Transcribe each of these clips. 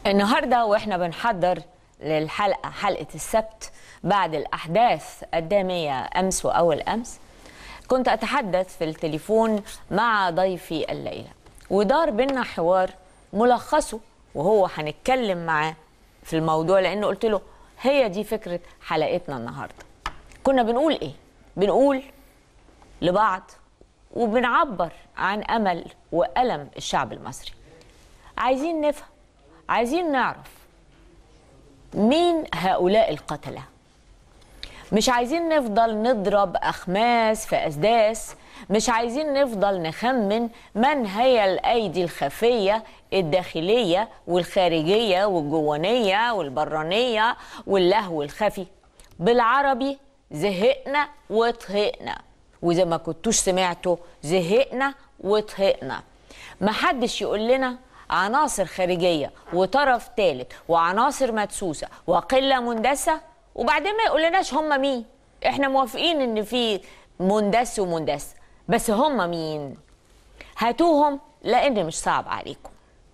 النهارده واحنا بنحضر للحلقه حلقه السبت بعد الاحداث الداميه امس واول امس كنت اتحدث في التليفون مع ضيفي الليله ودار بينا حوار ملخصه وهو هنتكلم معاه في الموضوع لانه قلت له هي دي فكره حلقتنا النهارده كنا بنقول ايه بنقول لبعض وبنعبر عن امل والم الشعب المصري عايزين نفهم عايزين نعرف مين هؤلاء القتله مش عايزين نفضل نضرب اخماس في اسداس مش عايزين نفضل نخمن من هي الايدي الخفيه الداخليه والخارجيه والجوانيه والبرانيه واللهو الخفي بالعربي زهقنا وطهقنا واذا ما كنتوش سمعتوا زهقنا وطهقنا محدش يقول لنا عناصر خارجيه وطرف ثالث وعناصر مدسوسه وقله مندسه وبعدين ما يقولناش هم مين احنا موافقين ان في مندس ومندس بس هم مين هاتوهم لان مش صعب عليكم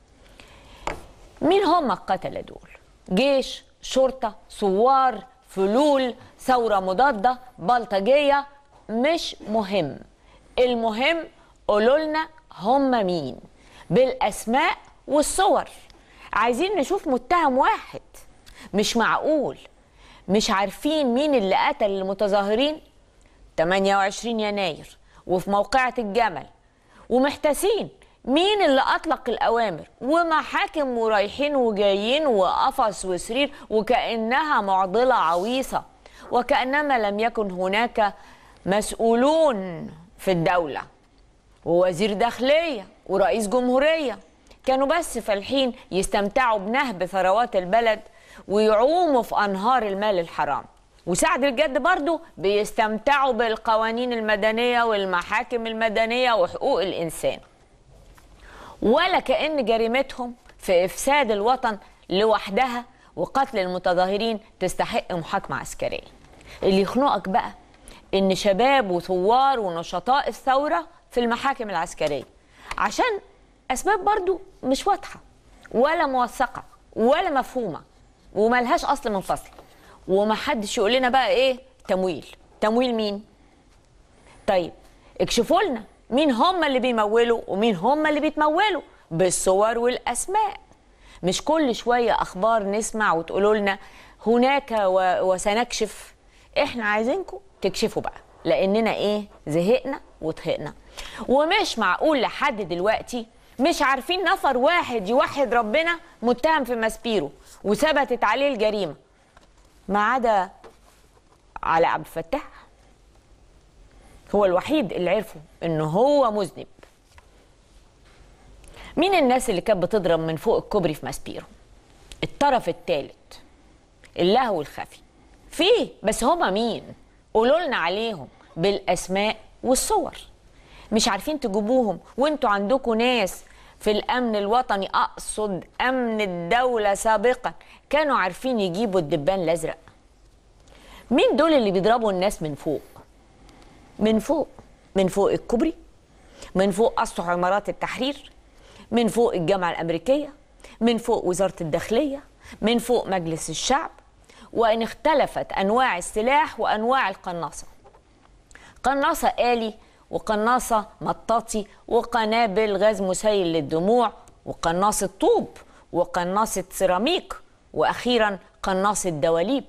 مين هم القتله دول جيش شرطه ثوار فلول ثوره مضاده بلطجيه مش مهم المهم قولوا لنا هم مين بالاسماء والصور عايزين نشوف متهم واحد مش معقول مش عارفين مين اللي قتل المتظاهرين 28 يناير وفي موقعة الجمل ومحتاسين مين اللي أطلق الأوامر ومحاكم ورايحين وجايين وقفص وسرير وكأنها معضلة عويصة وكأنما لم يكن هناك مسؤولون في الدولة ووزير داخلية ورئيس جمهورية كانوا بس فالحين يستمتعوا بنهب ثروات البلد ويعوموا في أنهار المال الحرام وسعد الجد برضو بيستمتعوا بالقوانين المدنية والمحاكم المدنية وحقوق الإنسان ولا كأن جريمتهم في إفساد الوطن لوحدها وقتل المتظاهرين تستحق محاكمة عسكرية اللي يخنقك بقى إن شباب وثوار ونشطاء الثورة في المحاكم العسكرية عشان أسباب برضو مش واضحة ولا موثقة ولا مفهومة وملهاش أصل منفصل ومحدش يقول لنا بقى إيه تمويل تمويل مين طيب اكشفوا لنا مين هم اللي بيمولوا ومين هم اللي بيتمولوا بالصور والأسماء مش كل شوية أخبار نسمع وتقولوا لنا هناك و... وسنكشف احنا عايزينكم تكشفوا بقى لأننا إيه زهقنا وطهقنا ومش معقول لحد دلوقتي مش عارفين نفر واحد يوحد ربنا متهم في ماسبيرو وثبتت عليه الجريمه ما عدا على عبد الفتاح هو الوحيد اللي عرفوا انه هو مذنب مين الناس اللي كانت بتضرب من فوق الكوبري في ماسبيرو الطرف الثالث اللهو الخفي فيه بس هما مين قولوا لنا عليهم بالاسماء والصور مش عارفين تجيبوهم وانتوا عندكم ناس في الامن الوطني اقصد امن الدوله سابقا كانوا عارفين يجيبوا الدبان الازرق مين دول اللي بيضربوا الناس من فوق من فوق من فوق الكوبري من فوق اسطح عمارات التحرير من فوق الجامعه الامريكيه من فوق وزاره الداخليه من فوق مجلس الشعب وان اختلفت انواع السلاح وانواع القناصه قناصه آلي وقناصة مطاطي وقنابل غاز مسيل للدموع وقناصة طوب وقناصة سيراميك وأخيرا قناصة دواليب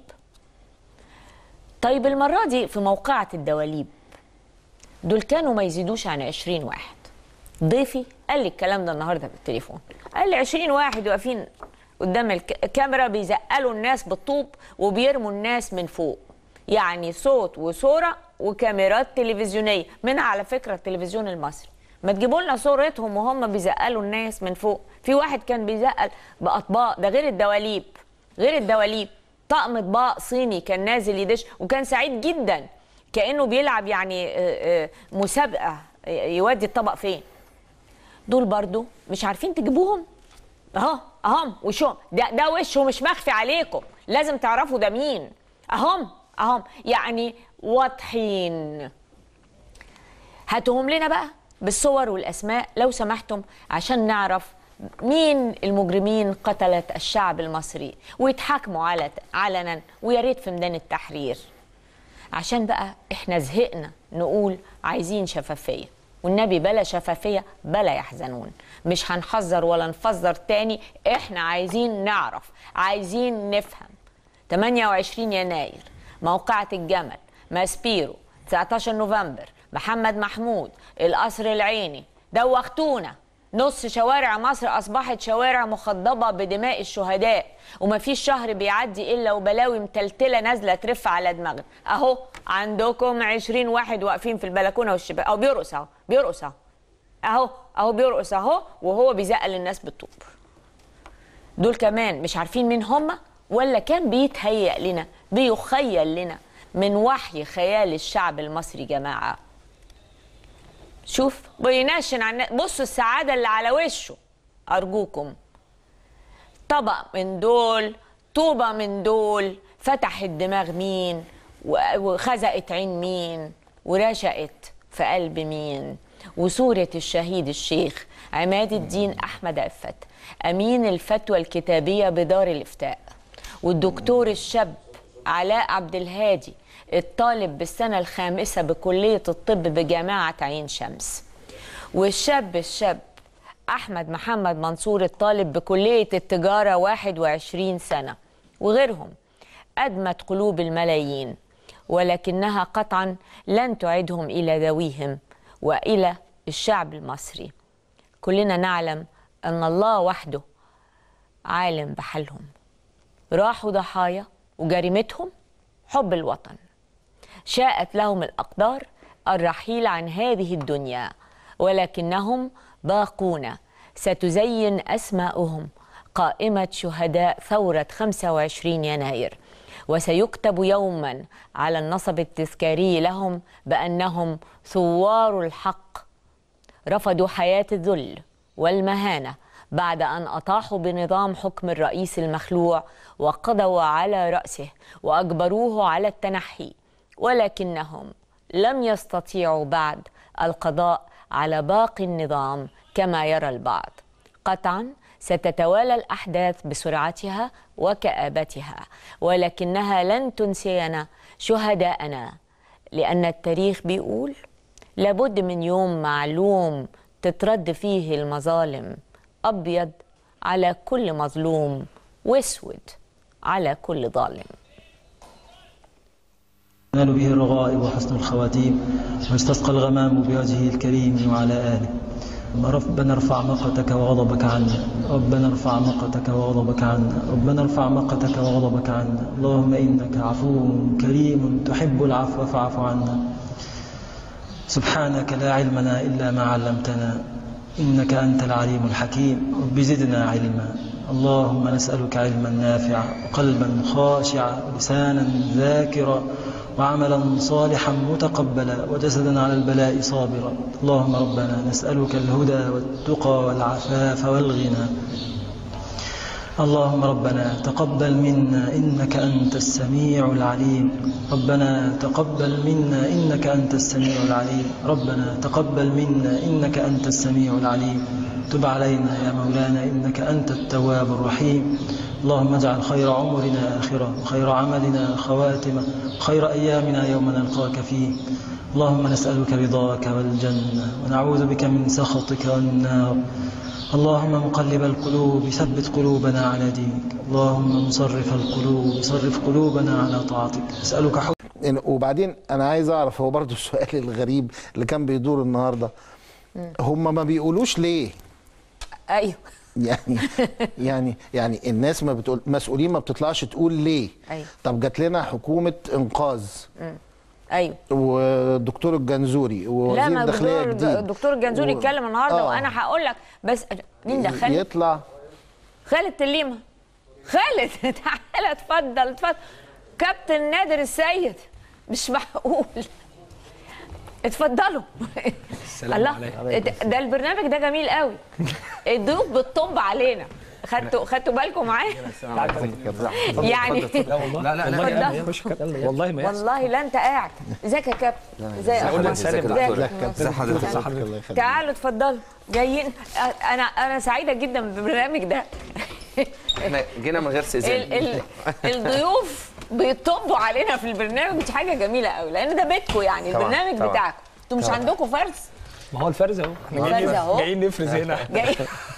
طيب المرة دي في موقعة الدواليب دول كانوا ما يزيدوش عن 20 واحد ضيفي قال لي الكلام ده النهارده في التليفون قال لي 20 واحد واقفين قدام الكاميرا بيزقلوا الناس بالطوب وبيرموا الناس من فوق يعني صوت وصوره وكاميرات تلفزيونيه من على فكره التلفزيون المصري ما تجيبوا لنا صورتهم وهم بيزقلوا الناس من فوق في واحد كان بيزقل باطباق ده غير الدواليب غير الدواليب طقم اطباق صيني كان نازل يدش وكان سعيد جدا كانه بيلعب يعني مسابقه يودي الطبق فين دول برضو مش عارفين تجيبوهم اهو اهم وشهم ده ده وشه مش مخفي عليكم لازم تعرفوا ده مين اهم اهم يعني واضحين هاتهم لنا بقى بالصور والاسماء لو سمحتم عشان نعرف مين المجرمين قتلت الشعب المصري ويتحاكموا على علنا ويا ريت في ميدان التحرير عشان بقى احنا زهقنا نقول عايزين شفافيه والنبي بلا شفافيه بلا يحزنون مش هنحذر ولا نفذر تاني احنا عايزين نعرف عايزين نفهم 28 يناير موقعة الجمل ماسبيرو 19 نوفمبر محمد محمود القصر العيني دوختونا نص شوارع مصر اصبحت شوارع مخضبه بدماء الشهداء ومفيش شهر بيعدي الا وبلاوي متلتله نازله ترف على دماغنا اهو عندكم 20 واحد واقفين في البلكونه والشباك او بيرقص اهو بيرقص اهو اهو اهو بيرقص اهو وهو بيزقل الناس بالطوب دول كمان مش عارفين مين هم ولا كان بيتهيأ لنا بيخيل لنا من وحي خيال الشعب المصري جماعه شوف بينشن عن بصوا السعادة اللي على وشه أرجوكم طبق من دول طوبة من دول فتحت دماغ مين وخزقت عين مين ورشقت في قلب مين وصورة الشهيد الشيخ عماد الدين أحمد عفت أمين الفتوى الكتابية بدار الإفتاء والدكتور الشاب علاء عبد الهادي الطالب بالسنة الخامسة بكلية الطب بجامعة عين شمس والشاب الشاب أحمد محمد منصور الطالب بكلية التجارة 21 سنة وغيرهم أدمت قلوب الملايين ولكنها قطعا لن تعيدهم إلى ذويهم وإلى الشعب المصري كلنا نعلم أن الله وحده عالم بحالهم راحوا ضحايا وجريمتهم حب الوطن شاءت لهم الأقدار الرحيل عن هذه الدنيا ولكنهم باقون ستزين أسماؤهم قائمة شهداء ثورة 25 يناير وسيكتب يوما على النصب التذكاري لهم بأنهم ثوار الحق رفضوا حياة الذل والمهانة بعد أن أطاحوا بنظام حكم الرئيس المخلوع وقضوا على رأسه وأجبروه على التنحي ولكنهم لم يستطيعوا بعد القضاء على باقي النظام كما يرى البعض قطعا ستتوالى الاحداث بسرعتها وكابتها ولكنها لن تنسينا شهداءنا لان التاريخ بيقول لابد من يوم معلوم تترد فيه المظالم ابيض على كل مظلوم واسود على كل ظالم ينال به الرغائب وحسن الخواتيم ويستسقى الغمام بوجهه الكريم وعلى آله ربنا ارفع مقتك وغضبك عنا ربنا ارفع مقتك وغضبك عنا ربنا ارفع مقتك وغضبك عنا اللهم إنك عفو كريم تحب العفو فاعف عنا سبحانك لا علمنا إلا ما علمتنا إنك أنت العليم الحكيم رب زدنا علما اللهم نسألك علما نافعا وقلبا خاشعا ولسانا ذاكرا وعملا صالحا متقبلا وجسدا على البلاء صابرا اللهم ربنا نسألك الهدى والتقى والعفاف والغنى اللهم ربنا تقبل منا إنك أنت السميع العليم ربنا تقبل منا إنك أنت السميع العليم ربنا تقبل منا إنك أنت السميع العليم تب علينا يا مولانا إنك أنت التواب الرحيم اللهم اجعل خير عمرنا آخرة وخير عملنا خواتمة وخير أيامنا يوم نلقاك فيه اللهم نسألك رضاك والجنة ونعوذ بك من سخطك والنار اللهم مقلب القلوب ثبت قلوبنا على دينك اللهم مصرف القلوب صرف قلوبنا على طاعتك نسألك حب وبعدين انا عايز اعرف هو برضو السؤال الغريب اللي كان بيدور النهارده هم ما بيقولوش ليه ايوه يعني يعني يعني الناس ما بتقول مسؤولين ما بتطلعش تقول ليه أيوة. طب جات لنا حكومه انقاذ ايوه والدكتور الجنزوري لا ووزير ما الداخليه الدكتور جديد الدكتور الجنزوري و- اتكلم النهارده آه. وانا هقول لك بس مين ده خالد يطلع خالد تليمه خالد تعالى اتفضل اتفضل كابتن نادر السيد مش معقول اتفضلوا السلام عليكم. ده- ده البرنامج ده جميل قوي الضيوف بتطب علينا خدتوا خدتوا بالكم معايا يعني لا والله لا لا اتفضل. لا خش كابتن والله ما يحصل والله لا انت قاعد ازيك يا كابتن ازيك يا قلنا أخبار؟ نسلم ازيك؟ لا كابتن ازي حضرتك؟ ازي حضرتك الله يخليك تعالوا اتفضلوا جايين انا انا سعيده جدا بالبرنامج ده احنا جينا من غير ال استئذان ال الضيوف بيطبوا علينا في البرنامج دي حاجه جميله قوي لان ده بيتكم يعني طبعاً، البرنامج طبعاً. بتاعكم انتوا مش عندكم فرز ما هو الفرز اهو احنا الفرز جايين أهو. جايين نفرز هنا جاي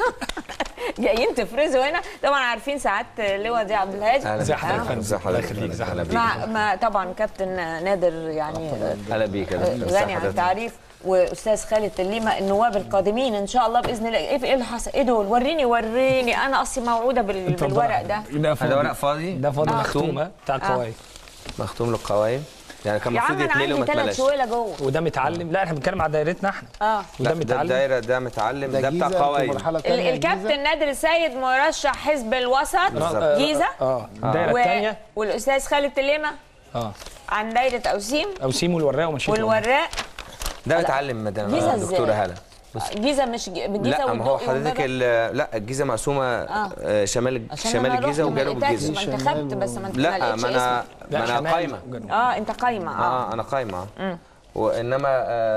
جايين تفرزوا هنا طبعا عارفين ساعات لواء زي عبد الهادي أهلا ازي بيك. حضرتك يا فندم؟ ازي الله حضرتك يخليك ازي اهلا حضرتك بيك مع ما طبعا كابتن نادر يعني هلا بيك يا دكتور. ازي غني عن حضرتك؟ التعريف واستاذ خالد تليمه النواب القادمين ان شاء الله باذن الله ايه إيه اللي حصل ايه دول وريني وريني انا اصلي موعوده بال- اتفضل. بالورق ده ده فاضي هذا ورق فاضي ده فاضي مختوم ها، بتاع القوايم مختوم للقوايم يعني كان يا عم المفروض انا يتملي عندي وما ثلاث اتملاش شويله جوه وده متعلم لا احنا بنتكلم على دايرتنا احنا اه وده لا، ده متعلم الدايره ده متعلم ده, بتاع جيزة، انتوا قوايم مرحله ال- ثانيه الكابتن نادر السيد مرشح حزب الوسط بالظبط. جيزه اه الدايره و- الثانيه والاستاذ خالد تليمه اه عن دايره اوسيم او سيمو الوراق ومشيت والوراق ده متعلم مدام جيزة دكتوره ازاي؟ هلا جيزه مش ج- الجيزه لا ما هو والدقي حضرتك والبابا. ال- لا الجيزه مقسومه آه، شمال عشان شمال أنا الجيزه رحت ما وجنوب لقيتكش، الجيزه ما انت خدت بس ما انت ما لا لقيتش ما انا اسمك. لا، ما انا شمال قايمه وجنوب. اه انت قايمه اه اه انا قايمه آه. وانما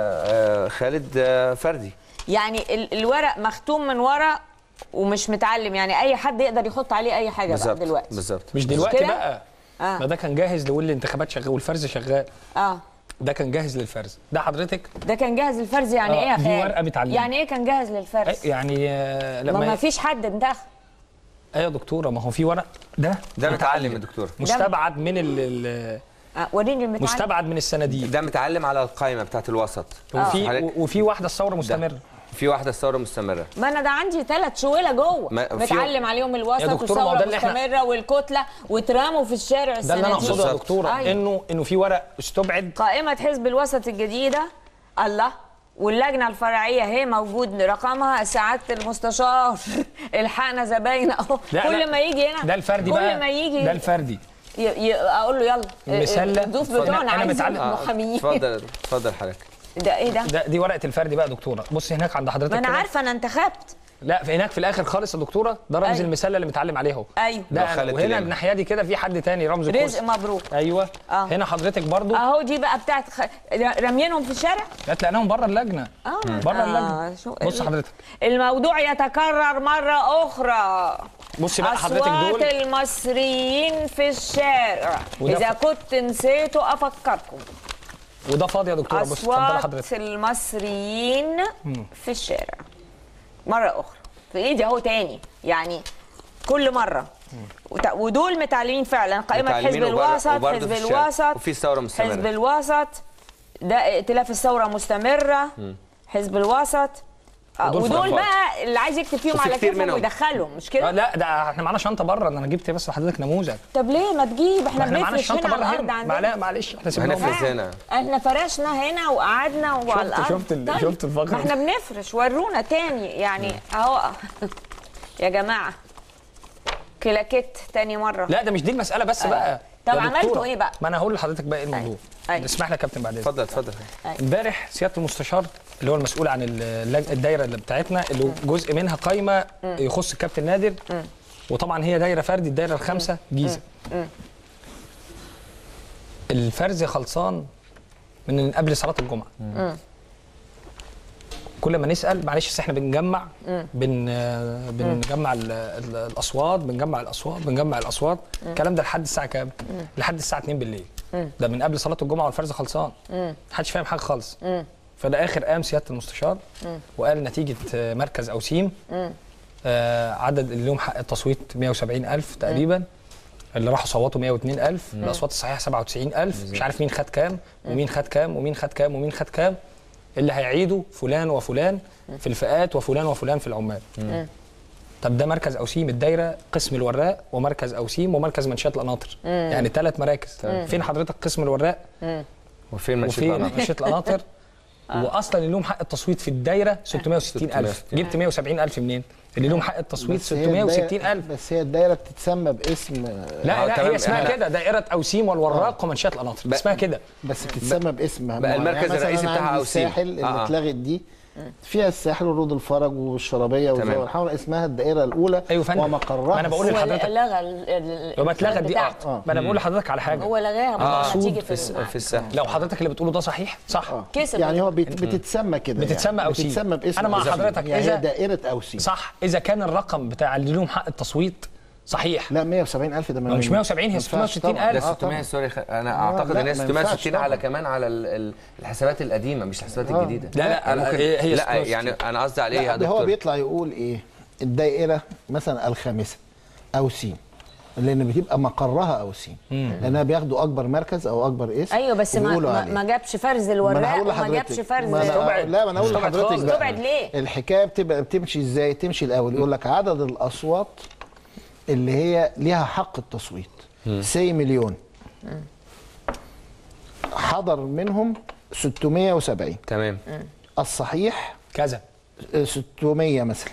آه، آه، خالد آه، فردي يعني ال- الورق مختوم من ورا ومش متعلم يعني اي حد يقدر يحط عليه اي حاجه بقى بالظبط دلوقتي بالظبط مش دلوقتي كده؟ بقى اه ما ده كان جاهز لو الانتخابات شغال والفرز شغال اه ده كان جاهز للفرز ده حضرتك ده كان جاهز للفرز يعني آه، ايه يا دي خالد؟ ورقة متعلمة. يعني ايه كان جاهز للفرز؟ يعني آه، ما, لما ما فيش حد انتخب ايوه يا دكتوره ما هو في ورق ده ده متعلم يا دكتور مستبعد من ال- ال آه وريني المتعلم مستبعد من الصناديق ده متعلم على القائمه بتاعت الوسط وفي حضرتك- وفي واحده الثوره مستمره في واحده الثوره مستمره ما انا ده عندي ثلاث شويله جوه ما- في- متعلم عليهم الوسط يا دكتور، ما هو والثوره ده اللي إحنا- المستمره والكتله واترموا في الشارع ده السنه اللي انا دي. اقصده يا بالظبط. دكتوره أيوة. انه انه في ورق استبعد قائمه حزب الوسط الجديده الله واللجنه الفرعيه هي موجود رقمها سعاده المستشار الحقنا زباين اهو لا، كل لا. ما يجي هنا ده الفردي كل بقى ما يجي ده الفردي ي... ي... اقول له يلا مسلة. الضيوف اتفضل. بتوعنا أنا عايزين متعلم. آه، محاميين اتفضل اتفضل حضرتك ده ايه ده؟ ده دي ورقه الفردي بقى يا دكتوره بص هناك عند حضرتك ما انا كده. عارفه انا انتخبت لا في هناك في الاخر خالص يا دكتوره ده رمز أيوة. المسله اللي متعلم عليه اهو ايوه ده ده أنا. خالد وهنا تلامة. الناحيه دي كده في حد تاني رمز رزق الكرسي مبروك ايوه آه. هنا حضرتك برضو اهو دي بقى بتاعت خ... راميينهم في الشارع لا تلاقيهم بره اللجنه اه بره اللجنه شو- بص حضرتك الموضوع يتكرر مرة أخرى بص بقى حضرتك أصوات دول المصريين في الشارع وده إذا ف- كنت نسيتوا أفكركم وده فاضي يا دكتوره بص اتفضل أصوات حضرتك المصريين في الشارع مرة أخرى في إيدي أهو تاني يعني كل مرة وت- ودول متعلمين فعلا قائمة حزب متعلمين وبر- الوسط وبرضه حزب في الشارع. الوسط وفي ثوره مستمره حزب الوسط ده ائتلاف الثورة مستمرة حزب الوسط آه، ودول ودول فرقات. بقى اللي عايز يكتب فيهم وفي على كتير كيفهم منهم. ويدخلهم مش آه كده؟ لا ده احنا معانا شنطه بره ده انا جبت بس لحضرتك نموذج طب ليه ما تجيب احنا, احنا معانا بنفرش الشنطه هنا على بره الارض هنا عندنا معلش معلش احنا سيبناهم هنفرز هنا احنا فرشنا هنا وقعدنا وعلى الارض شفت ال- طيب، شفت الفقرة ما احنا بنفرش ورونا تاني يعني اهو يا جماعه كلاكيت تاني مره لا ده مش دي المساله بس بقى طب يا عملتوا دكتورة، إيه بقى؟ ما انا هقول لحضرتك بقى ايه الموضوع أيوة. اسمح لي يا كابتن بعد اذنك اتفضل اتفضل امبارح سياده المستشار اللي هو المسؤول عن اللج- الدايره اللي بتاعتنا اللي جزء منها قايمه يخص الكابتن نادر وطبعا هي دايره فردي الدايره الخامسه جيزه الفرز خلصان من قبل صلاه الجمعه كل ما نسال معلش أصل احنا بنجمع بن آه، بنجمع ال- ال- الاصوات بنجمع الاصوات بنجمع الاصوات الكلام ده لحد الساعه كام؟ لحد الساعه 2 بالليل ده من قبل صلاه الجمعه والفرز خلصان محدش فاهم حاجه خالص فده اخر قام سياده المستشار وقال نتيجه آه، مركز اوسيم آه، عدد اللي لهم حق التصويت 170 ألف تقريبا اللي راحوا صوتوا 102 ألف الأصوات الصحيحة 97 ألف مش عارف مين خد كام ومين خد كام ومين خد كام ومين خد كام اللي هيعيدوا فلان وفلان في الفئات وفلان وفلان في العمال طب ده مركز أوسيم الدايرة قسم الوراق ومركز أوسيم ومركز منشات القناطر يعني ثلاث مراكز فين حضرتك قسم الوراق وفين ماشي وفين منشات القناطر واصلا اللي لهم حق التصويت في الدايره 660 الف جبت 170 الف منين اللي لهم حق التصويت بس هي 660 الدايرة- الف بس هي الدايره بتتسمى باسم لا آه، لا تمام. هي اسمها لا. كده دائره اوسيم والوراق ومنشات القناطر بقى- اسمها كده بس بتتسمى باسم بقى المركز مثلاً الرئيسي أنا بتاعها عندي أوسيم. الساحل اللي آه، آه. اتلغت دي فيها الساحل ورود الفرج والشرابيه تمام. والزاويه الحمراء اسمها الدائره الاولى ايوه فندم ومقرها ما انا بقول هو لحضرتك لغى ال- ال- يبقى اتلغت دي اه بتاعته. ما انا بقول لحضرتك على حاجه هو لغاها اه ما هتيجي في, في الس- المعنى. في الساحل لو حضرتك اللي بتقوله ده صحيح صح كسب يعني هو بت- بتتسمى كده بتتسمى يعني. أوسيم. بتتسمى باسم أنا مع أوسيم. حضرتك. يعني إذا- هي دائره اوسيم صح اذا كان الرقم بتاع اللي لهم حق التصويت صحيح لا 170000 ده ما مش 170 هي 660,000. ده آه، 600 سوري خ- انا آه، اعتقد لا، ان هي ما ينفعش 660 على طبعاً. كمان على ال- ال- الحسابات القديمه مش الحسابات آه. الجديده لا، لا، أنا ممكن هي- هي لا 660. يعني انا قصدي عليه يا لا ده هو دكتور بيطلع يقول ايه الدائره مثلا الخامسه اوسيم لان بتبقى مقرها اوسيم لانها بياخدوا اكبر مركز او اكبر اسم ايوه بس ما, وبيقولوا ما, عليه. ما جابش فرز ما أنا الوراق هقول وما لحضرتك. جابش فرز ما أنا استبعد. لا ما انا اقول استبعد لحضرتك خالص. بقى استبعد ليه؟ الحكايه بتبقى بتمشي ازاي تمشي الاول يقول لك عدد الاصوات اللي هي ليها حق التصويت سي مليون حضر منهم 670 تمام الصحيح كذا 600 مثلا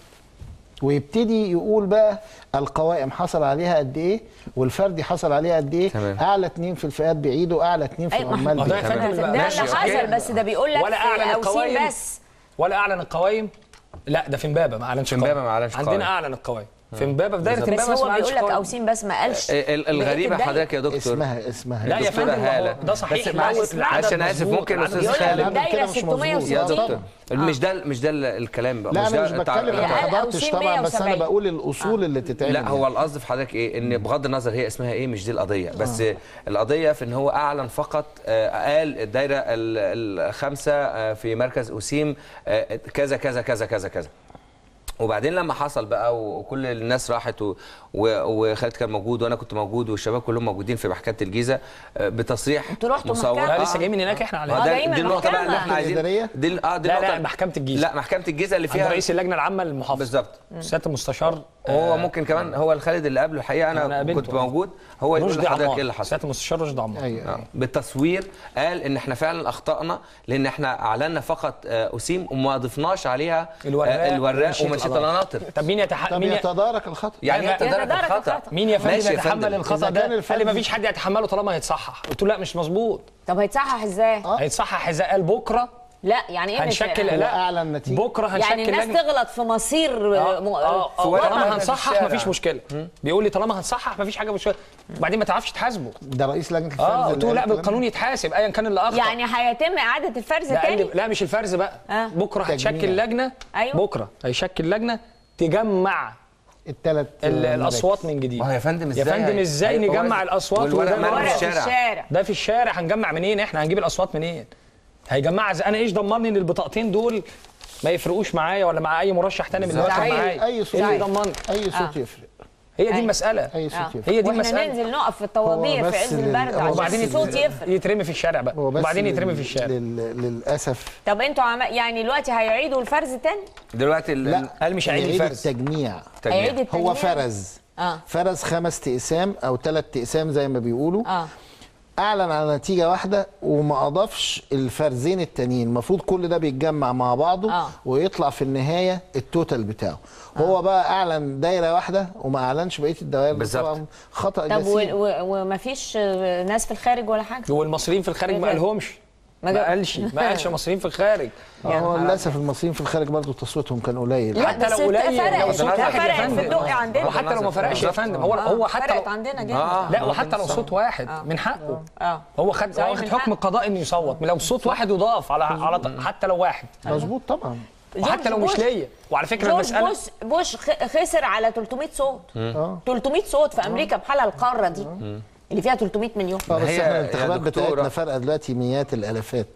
ويبتدي يقول بقى القوائم حصل عليها قد ايه والفردي حصل عليها قد ايه تمام. اعلى اتنين في الفئات بعيدوا اعلى اتنين في أيوة، ما- العمال ما ده يا بعيدوا. فندم ده بقى. اللي ماشي، حصل أوكي. بس ده بيقول لك ولا اعلن في اوسيم القوائم بس ولا اعلن القوائم لا ده في امبابه ما اعلنش في قوائم. إمبابة ما أعلنش عندنا قوائم. اعلن القوائم في امبابه في دايره بس امبابه هو ما أعلنش بيقول لك قوائم. اوسيم بس ما قالش ال- ال- الغريبه بقية حضرتك يا دكتور اسمها اسمها لا يا دكتورة فندم ما هو هالة. ده صحيح بس لو معلش العدد معلش انا اسف مظبوط، ممكن العدد استاذ يقول لك خالد الدايره كده مش مظبوط. يا 660 دكتور مش ده مش ده الكلام بقى لا مش انا ده مش التع- بتكلم هي انا ما قال حضرتش أوسيم طبعا بس انا 170. بقول الاصول اللي تتعمل لا هو يعني. القصد في حضرتك ايه ان بغض النظر هي اسمها ايه مش دي القضيه بس القضيه في ان هو اعلن فقط آه، قال الدايره ال- الخامسه آه، في مركز اسيم آه، كذا كذا كذا كذا كذا وبعدين لما حصل بقى وكل الناس راحت و- و- وخالد كان موجود وانا كنت موجود والشباب كلهم موجودين في محكمه الجيزه آه، بتصريح انتوا رحتوا مصور محكمة؟ لا لسه جايين من هناك احنا على ما آه، ده- جايين من دي النقطه بقى اللي المحكمة. احنا عايزين الإدارية؟ دي اه دي لا، النقطه لا، محكمة الجيزة. لا محكمه الجيزه اللي عند فيها رئيس اللجنه العامه للمحافظه بالظبط سياده المستشار هو آه، ممكن كمان هو الخالد اللي قبله الحقيقه انا, أنا قابلته. كنت موجود هو يقول رشدي لحضرتك عمار ايه اللي حصل سياده المستشار رشدي عمار ايوه آه. أيوة. بالتصوير قال ان احنا فعلا اخطانا لان احنا اعلنا فقط آه، اسيم وما ضفناش عليها الوراق آه، الوراق ومنشية ومنشيه القضاء. القناطر طب مين يتح... طب مين ي... يتدارك الخطا يعني لا، هي تدارك يتدارك الخطا الخطأ. مين يا فندم ماشي يا يتحمل فندم. الخطا إذا ده كان قال لي الفندم- ما فيش حد يتحمله طالما هيتصحح قلت له لا مش مظبوط طب هيتصحح ازاي؟ هيتصحح اذا قال بكره لا يعني ايه مش- هنشكل هو لا أعلن نتيجة. بكره هنشكل يعني الناس لجنة. تغلط في مصير اه م- اه في اه ورقة طالما في هنصحح الشارع. مفيش مشكله بيقول لي طالما هنصحح مفيش حاجه مشكله وبعدين ما تعرفش تحاسبه ده رئيس لجنه الفرز اه اللي قلت له قال لا الكلام بالقانون يتحاسب ايا كان اللي اخطا يعني هيتم اعاده الفرز لا, قال لي تاني؟ لا مش الفرز بقى آه. بكره تجميع. هتشكل لجنه أيوة. بكره هيشكل لجنه تجمع الثلاث ال- الاصوات من جديد ما هو يا فندم يا ازاي فندم هي- ازاي هي- نجمع هو- الاصوات والورق وده مرمي ورق في في الشارع الشارع ده في الشارع هنجمع منين احنا هنجيب الاصوات منين هيجمعها ازاي انا ايش ضمني ان البطاقتين دول ما يفرقوش معايا ولا مع اي مرشح تاني من اللي بالظبط. دخل صحيح. معايا اي صوت ايه اللي يضمني اي صوت آه. يفرق هي دي أيوة. المساله اي صوت آه. يفرق هي دي واحنا المسألة. ننزل نقف في الطوابير هو في بس عز لل- البرد هو عشان وبعدين الصوت يفرق يترمي في الشارع بقى هو بس وبعدين لل- يترمي في الشارع لل... للاسف طب انتوا عم... يعني دلوقتي هيعيدوا الفرز تاني؟ دلوقتي ال- لا قال مش هيعيد هيعيد الفرز. التجميع التجميع. هيعيد التجميع هو فرز اه فرز خمس تقسام او ثلاث تقسام زي ما بيقولوا اه اعلن على نتيجه واحده وما اضافش الفرزين التانيين المفروض كل ده بيتجمع مع بعضه آه. ويطلع في النهايه التوتال بتاعه هو بقى اعلن دايره واحده وما اعلنش بقيه الدوائر ده بالظبط. طبعا خطا طب و... جسيم و... ومفيش آه، ناس في الخارج ولا حاجه؟ والمصريين في الخارج ما إيه ده؟ قالهمش ما ما جاب- قالش ما قالش مصريين في الخارج هو للاسف المصريين في الخارج برضه تصويتهم كان قليل لا حتى بس لو قليل، فرقت لو صوت ده واحد يا فرقت فندم. في الدقي عندنا وحتى لو ما فرقش يا فندم هو آه، هو حتى فرقت لو عندنا جدا آه. لا وحتى لو صوت واحد من حقه اه هو خد صحيح هو واخد من حكم حقه. القضاء انه يصوت لو صوت واحد يضاف على على حتى لو واحد مظبوط طبعا وحتى لو مش بوش- ليا وعلى فكره جورج المساله بوش بوش خ- خسر على 300 صوت اه 300 صوت في امريكا بحالها القاره دي اللي فيها 300 مليون اه بس هي احنا يا الانتخابات دكتورة- بتاعتنا فارقه دلوقتي مئات الالافات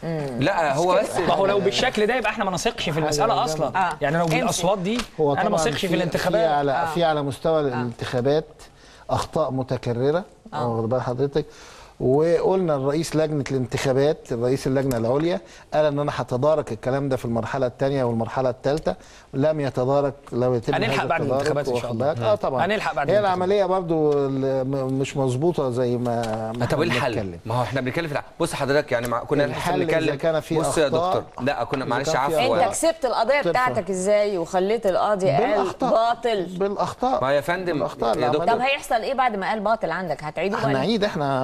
لا هو بس ما هو لو بالشكل ده يبقى احنا ما نثقش في المساله اصلا آه. يعني لو امسك. بالاصوات دي هو انا ما طبعاً اثقش في في الانتخابات على في على مستوى الانتخابات اخطاء متكرره واخد بال حضرتك وقلنا الرئيس لجنه الانتخابات الرئيس اللجنه العليا قال ان انا هتدارك الكلام ده في المرحله الثانيه والمرحله الثالثه لم يتدارك لو يتم هنلحق هذا بعد التدارك، الانتخابات إن شاء واخد الله. بالك؟ اه طبعا هنلحق بعد هي الانتخابات. العمليه برضو ال- م- مش مظبوطه زي ما ما طب ايه إحنا الحل؟ بنتكلم. ما هو احنا بنتكلم في الع- بص حضرتك يعني مع... كنا لسه الحل إذا بنتكلم كان في بص يا أخطاء، دكتور لا كنا إذا معلش كان في عفوا أخطاء. انت كسبت القضيه ترفع. بتاعتك ازاي وخليت القاضي قال بالاخطاء باطل بالاخطاء ما يا فندم بالاخطاء اللي يا عملها. دكتور طب هيحصل ايه بعد ما قال باطل عندك هتعيدوا ولا هنعيد احنا آه. عيدنا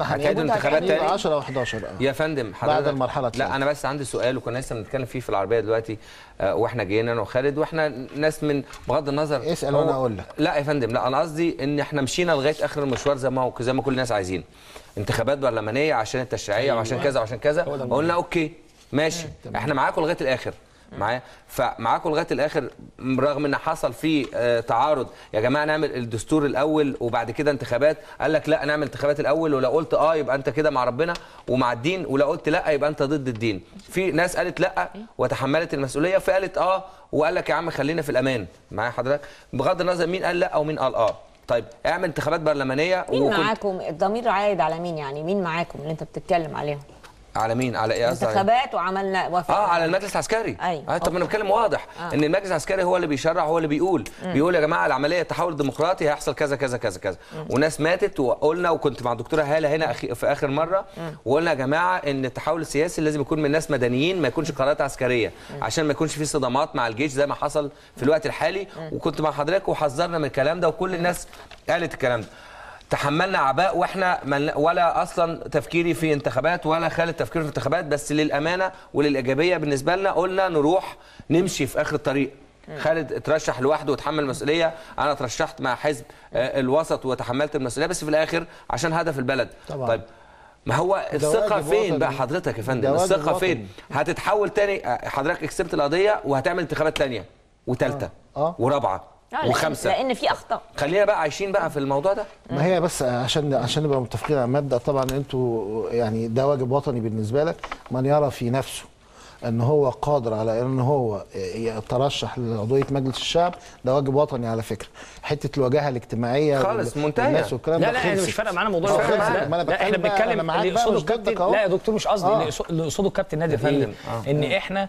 احنا هتعيدوا هنعيد انتخابات تاني 10 و 11 اه يا فندم حضرتك المرحلة لا الثانية. انا بس عندي سؤال وكنا لسه بنتكلم فيه في العربيه دلوقتي آه، واحنا جايين انا وخالد واحنا ناس من بغض النظر اسأل هو- وأنا أقول لك. لا يا فندم لا انا قصدي ان احنا مشينا لغايه اخر المشوار زي ما هو زي ما كل الناس عايزين انتخابات برلمانيه عشان التشريعيه وعشان كذا وعشان كذا هو ده المهم. قلنا اوكي ماشي احنا معاكم لغايه الاخر معايا فمعاكم لغايه الاخر رغم ان حصل فيه آه، تعارض يا جماعه نعمل الدستور الاول وبعد كده انتخابات قال لك لا نعمل انتخابات الاول ولو قلت اه يبقى انت كده مع ربنا ومع الدين ولو قلت لا يبقى انت ضد الدين في ناس قالت لا وتحملت المسؤوليه في قالت اه وقال لك يا عم خلينا في الامان معايا حضرتك بغض النظر مين قال لا او مين قال اه طيب اعمل انتخابات برلمانيه مين وكنت- معاكم الضمير عايد على مين يعني مين معاكم اللي انت بتتكلم عليهم على مين على ايه قصدك؟ انتخابات وعملنا وافق اه على المجلس العسكري أيوة. آه طب ما انا بتكلم واضح آه. ان المجلس العسكري هو اللي بيشرع هو اللي بيقول بيقول يا جماعه العمليه التحول الديمقراطي هيحصل كذا كذا كذا كذا وناس ماتت وقلنا وكنت مع الدكتوره هاله هنا أخي في اخر مره وقلنا يا جماعه ان التحول السياسي لازم يكون من ناس مدنيين ما يكونش قرارات عسكريه عشان ما يكونش في صدامات مع الجيش زي ما حصل في الوقت الحالي وكنت مع حضرتك وحذرنا من الكلام ده وكل الناس قالت الكلام ده تحملنا عباء واحنا مل... ولا اصلا تفكيري في انتخابات ولا خالد تفكير في انتخابات بس للامانه وللايجابيه بالنسبه لنا قلنا نروح نمشي في اخر الطريق خالد اترشح لوحده وتحمل المسؤوليه انا اترشحت مع حزب آه، الوسط وتحملت المسؤوليه بس في الاخر عشان هدف البلد طبعاً. طيب ما هو الثقه واجب فين وطني. بقى حضرتك يا ده فندم واجب الثقه وطني. فين هتتحول تاني آه، حضرتك كسبت القضيه وهتعمل انتخابات تانية وثالثه آه. ورابعه آه، لأن- وخمسه لان في اخطاء خلينا بقى عايشين بقى في الموضوع ده ما هي بس عشان عشان نبقى متفقين على المبدا طبعا انتوا يعني ده واجب وطني بالنسبه لك من يرى في نفسه ان هو قادر على ان هو يترشح لعضويه مجلس الشعب ده واجب وطني على فكره حته الواجهه الاجتماعيه خالص، وال- منتهية. والناس والكلام لا ده لا احنا خلصت. مش فارقه معانا موضوع آه، الفرق خلصت. ده. ما أنا لا احنا بتكلم بقى، بنتكلم أنا معاك اللي بقى، يقصده مش ضدك الكابتن أهو. لا يا دكتور مش قصدي آه. اللي يقصد- اللي يقصده الكابتن نادر يا فندم، ايه ان احنا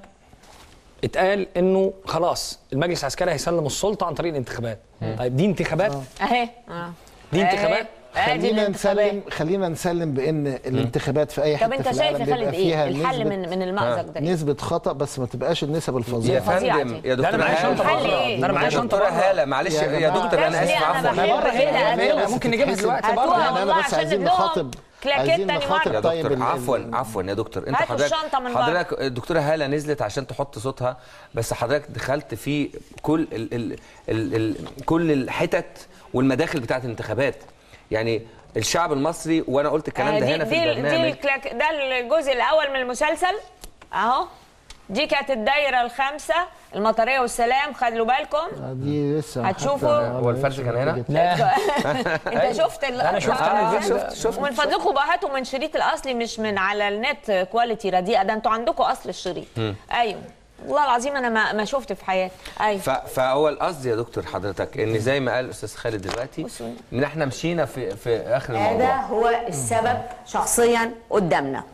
اتقال انه خلاص المجلس العسكري هيسلم السلطه عن طريق الانتخابات طيب دي انتخابات اهي آه. دي أهي. انتخابات؟ ادي خلينا الانتخابات نسلم خلينا نسلم بان الانتخابات في اي حته طب انت في شايف العالم يا بيبقى خالد فيها ايه الحل نسبة- من من المأزق ده إيه؟ نسبه خطا بس ما تبقاش النسب يا الفظيعه الفظيعة فندم دي. يا لا دكتور انا معايا شنطه الحل بره إيه؟ ده انا معايا يا شنطه دكتوره بره هاله معلش يا يا جماعة. دكتور انا بس ليه اسف أنا عفوا بحب بره كده هنا أدوس. ممكن نجيبها دلوقتي هاتوها بره يعني والله انا بس عشان عايزين نبلغهم. نخاطب كلاكيت عايزين تاني نخاطب مرة. يا طيب دكتور ال- عفوا ال- عفوا يا دكتور انت هاتوا حضرتك الشنطة من بره. حضرتك الدكتوره هاله نزلت عشان تحط صوتها بس حضرتك دخلت في كل ال ال ال ال كل الحتت والمداخل بتاعت الانتخابات يعني الشعب المصري وانا قلت الكلام آه، ده دي هنا في دي, دي البرنامج الكلاك ده الجزء الاول من المسلسل اهو دي كانت الدايره الخامسه المطريه والسلام خلوا بالكم دي لسه هتشوفوا؟ حتى- هو الفرز كان هنا؟ لا انت شفت ال- أنا شفت أنا آه، الفيديو ده. شفت شفت ومن فضلكم بقى هاتوا من شريط الاصلي مش من على النت كواليتي رديئه ده انتوا عندكم اصل الشريط ايوه والله العظيم انا ما ما شفت في حياتي ايوه ف- فهو القصد يا دكتور حضرتك ان زي ما قال الاستاذ خالد دلوقتي بصوا. ان احنا مشينا في في اخر هذا الموضوع هو السبب شخصيا قدامنا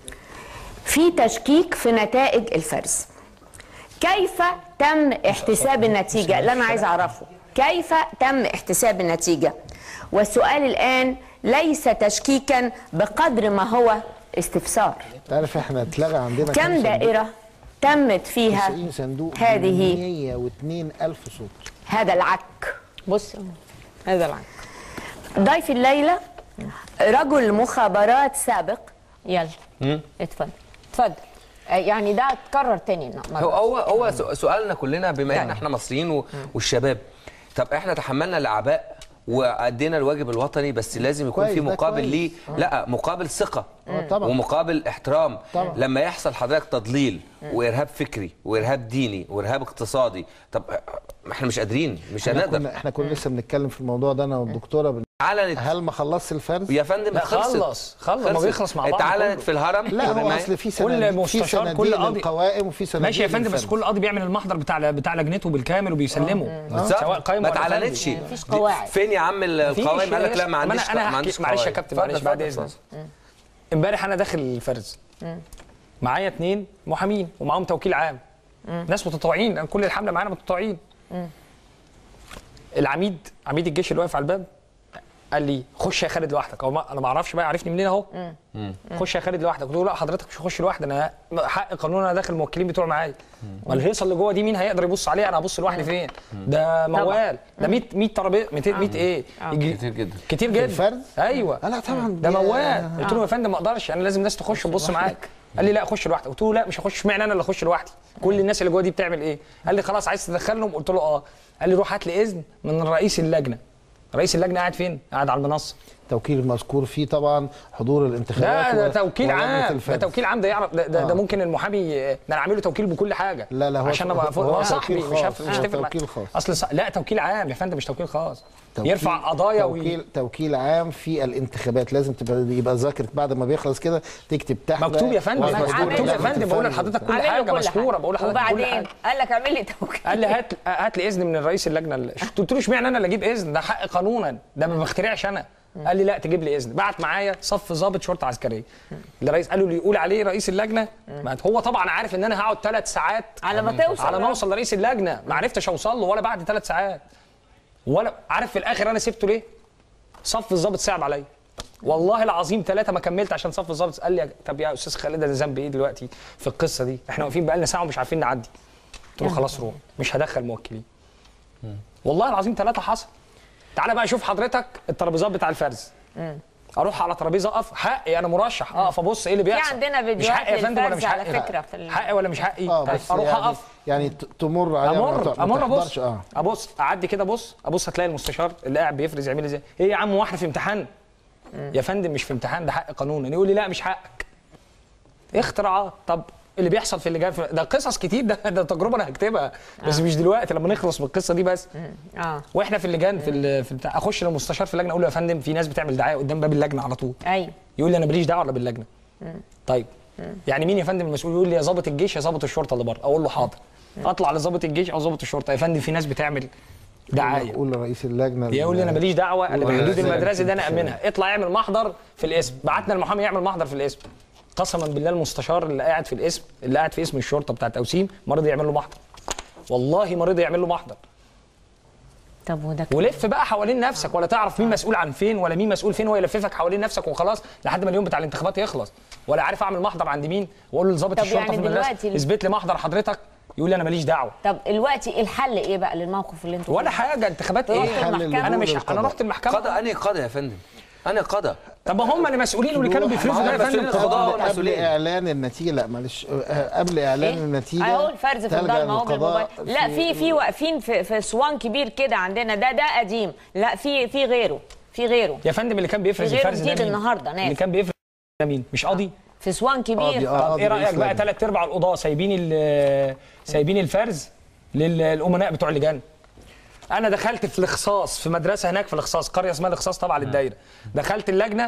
في تشكيك في نتائج الفرز كيف تم احتساب النتيجة اللي أنا عايز أعرفه كيف تم احتساب النتيجة والسؤال الآن ليس تشكيكا بقدر ما هو استفسار تعرف احنا اتلغى عندنا كم صندوق؟ دائرة تمت فيها 90 صندوق هذه 102 الف صوت هذا العك بص هذا العين ضيف الليلة رجل مخابرات سابق يلا اتفضل اتفضل آه، يعني ده اتكرر تاني مرة. هو هو هو سو- سؤالنا كلنا بما ان يعني. احنا مصريين و- والشباب طب احنا تحملنا الاعباء وادينا الواجب الوطني بس لازم يكون كويس، في ده مقابل كويس. ليه لا مقابل ثقه آه، طبعا. ومقابل احترام طبعا. لما يحصل حضرتك تضليل وارهاب فكري وارهاب ديني وارهاب اقتصادي طب احنا مش قادرين مش احنا هنقدر كنا احنا كنا لسه بنتكلم في الموضوع ده انا والدكتوره بن- اعلنت هل ما خلصت الفرز؟ يا فندم لا، خلصت خلص، خلص، ما بيخلص مع بعض اتعلنت كله. في الهرم لا هو بما- اصل في كل سنة في مستشار، كل صناديق قاضي- للقوائم وفي صناديق ماشي يا فندم بس للفرز. كل قاضي بيعمل المحضر بتاع بتاع لجنته بالكامل وبيسلمه بالظبط. سواء قايمه ما ولا فردي. اتعلنتش مفيش قواعد. فين يا عم القوائم قال لك لا ما أنا- عنديش انا ما هحكي عنديش معلش يا قوائم. كابتن اتفضل، معلش بعد اتفضل، اذنك امبارح انا داخل الفرز معايا اتنين محامين ومعاهم توكيل عام ناس متطوعين كل الحمله معانا متطوعين العميد عميد الجيش اللي واقف على الباب قال لي خش يا خالد لوحدك هو ما انا ما اعرفش بقى عرفني منين اهو خش يا خالد لوحدك قلت له لا حضرتك مش هخش لوحدي انا حق قانون انا داخل الموكلين بتوعي معايا ما الهيصه اللي جوه دي مين هيقدر يبص عليها انا هبص لوحدي فين ده موال ده 100 100 ترابيزه 200 100 ايه يجي- كتير جدا كتير جدا الفرد؟ ايوه لا طبعا ده دي- موال قلت له يا فندم ما اقدرش انا لازم ناس تخش تبص معاك قال لي لا خش لوحدك قلت له لا مش هخش اشمعنى انا اللي اخش لوحدي كل الناس اللي جوه دي بتعمل ايه قال لي خلاص عايز تدخلهم قلت له اه قال لي روح هات لي اذن من رئيس اللجنه رئيس اللجنه قاعد فين قاعد على المنصه التوكيل المذكور فيه طبعا حضور الانتخابات ده و- ده توكيل ولجنة عام ده الفرز. توكيل عام ده يعرف ده, ده, ده آه. ممكن المحامي ده انا عامل له توكيل بكل حاجه لا، لا، هو- عشان ابقى هو- فوق هو هو صاحبي توكيل مش خاص. هف- مش آه، هتفق معاه. توكيل خاص. اصل ص... لا توكيل عام يا فندم مش توكيل خاص توكيل- يرفع قضايا وي... توكيل توكيل عام في الانتخابات لازم تبقى يبقى ذاكر بعد ما بيخلص كده تكتب تحت مكتوب يا فندم ومذكور مكتوب يا لجنة فندم بقول الفرز. لحضرتك كل عامل له حاجه كل مذكوره بقول لحضرتك كل وبعدين حاجه قال لك اعمل لي توكيل قال لي هات هات لي اذن من رئيس اللجنه ال- قلت له اشمعنى انا اللي اجيب اذن ده حق قانونا ده ما بخترعش انا قال لي لا تجيب لي اذن بعت معايا صف ضابط شرطه عسكريه الرئيس قالوا لي يقول عليه رئيس اللجنه ما هو طبعا عارف ان انا هقعد ثلاث ساعات على ما توصل على ما اوصل لرئيس اللجنه ما عرفتش اوصل له ولا بعد ثلاث ساعات ولا عارف في الاخر انا سبته ليه صف الضابط صعب عليا والله العظيم ثلاثة ما كملت عشان صف الضابط قال لي طب يا استاذ خالد انا ذنبي ايه دلوقتي في القصه دي؟ احنا واقفين بقالنا ساعه ومش عارفين نعدي. قلت له خلاص روح مش هدخل موكلين. والله العظيم ثلاثة حصل. تعالى بقى شوف حضرتك الترابيزات بتاع الفرز. اروح على ترابيزه اقف حقي انا مرشح اقف ابص ايه اللي بيحصل عندنا مش فيديوهات حقي يا فندم ولا مش للفرز على حقي فكرة في ال- حقي ولا مش حقي اه بس اروح يعني اقف يعني ت- تمر عليها ما امر ت- ما امر ابص تحضرش، اه ابص اعدي كده بص ابص هتلاقي المستشار اللي قاعد بيفرز يعمل ازاي ايه يا عم واحنا في امتحان يا فندم مش في امتحان ده حق قانوني يقول لي لا مش حقك اختراعات طب اللي بيحصل في اللي جاي في- ده قصص كتير ده ده تجربه انا هكتبها بس مش دلوقتي لما نخلص من القصه دي بس اه واحنا في اللجان في ال- في البتاع اخش للمستشار في اللجنه اقول له يا فندم في ناس بتعمل دعايه قدام باب اللجنه على طول ايوه يقول لي انا ماليش دعوه ولا باللجنه طيب يعني مين يا فندم المسؤول يقول لي يا ضابط الجيش يا ضابط الشرطه اللي بره اقول له حاضر اطلع لضابط الجيش او ضابط الشرطه يا فندم في ناس بتعمل دعايه قول لرئيس اللجنه يقول لي انا ماليش دعوه اللي ولا بحدود لازم المدرسه ده انا تمشي. امنها اطلع اعمل محضر في الاسم بعتنا المحامي يعمل محضر في الاسم قسما بالله المستشار اللي قاعد في الاسم اللي قاعد في اسم الشرطه بتاعت اوسيم ما رضي يعمل له محضر والله ما رضي يعمل له محضر طب وده ولف بقى حوالين نفسك ولا تعرف مين مسؤول عن فين ولا مين مسؤول فين هو يلففك حوالين نفسك وخلاص لحد ما اليوم بتاع الانتخابات يخلص ولا عارف اعمل محضر عند مين واقول لظابط طب الشرطه يعني في المدرسه دلوقتي ال- اثبت لي محضر حضرتك يقول لي انا ماليش دعوه طب دلوقتي الحل ايه بقى للموقف اللي انتوا ولا فيه؟ حاجه انتخابات رحت ايه المحكمة. انا مش حل انا القضاء. رحت المحكمه قضى انهي قضى يا فندم انا قضى طب ما هم اللي مسؤولين واللي كانوا بيفرزوا ده يا مسؤولين فندم القضاء قضاء. قبل والمسؤولين. اعلان النتيجه لا معلش آه، قبل اعلان إيه؟ النتيجه اهو الفرز في تلجأ الضلمه اهو للقضاء بالموبايل لا في في واقفين في في اسوان كبير كده عندنا ده ده قديم لا في في غيره في غيره يا فندم اللي كان بيفرز في غيره الفرز ده جديد مين؟ النهارده اللي ناس كان بيفرز ده مين مش قاضي في اسوان قاضي، كبير آه. طب قاضي ايه رئيس رايك بقى لجنة. ثلاث ارباع القضاه سايبين ال- سايبين الفرز للامناء بتوع اللجان انا دخلت في الاخصاص في مدرسه هناك في الاخصاص قريه اسمها الاخصاص طبعا للدايره دخلت اللجنه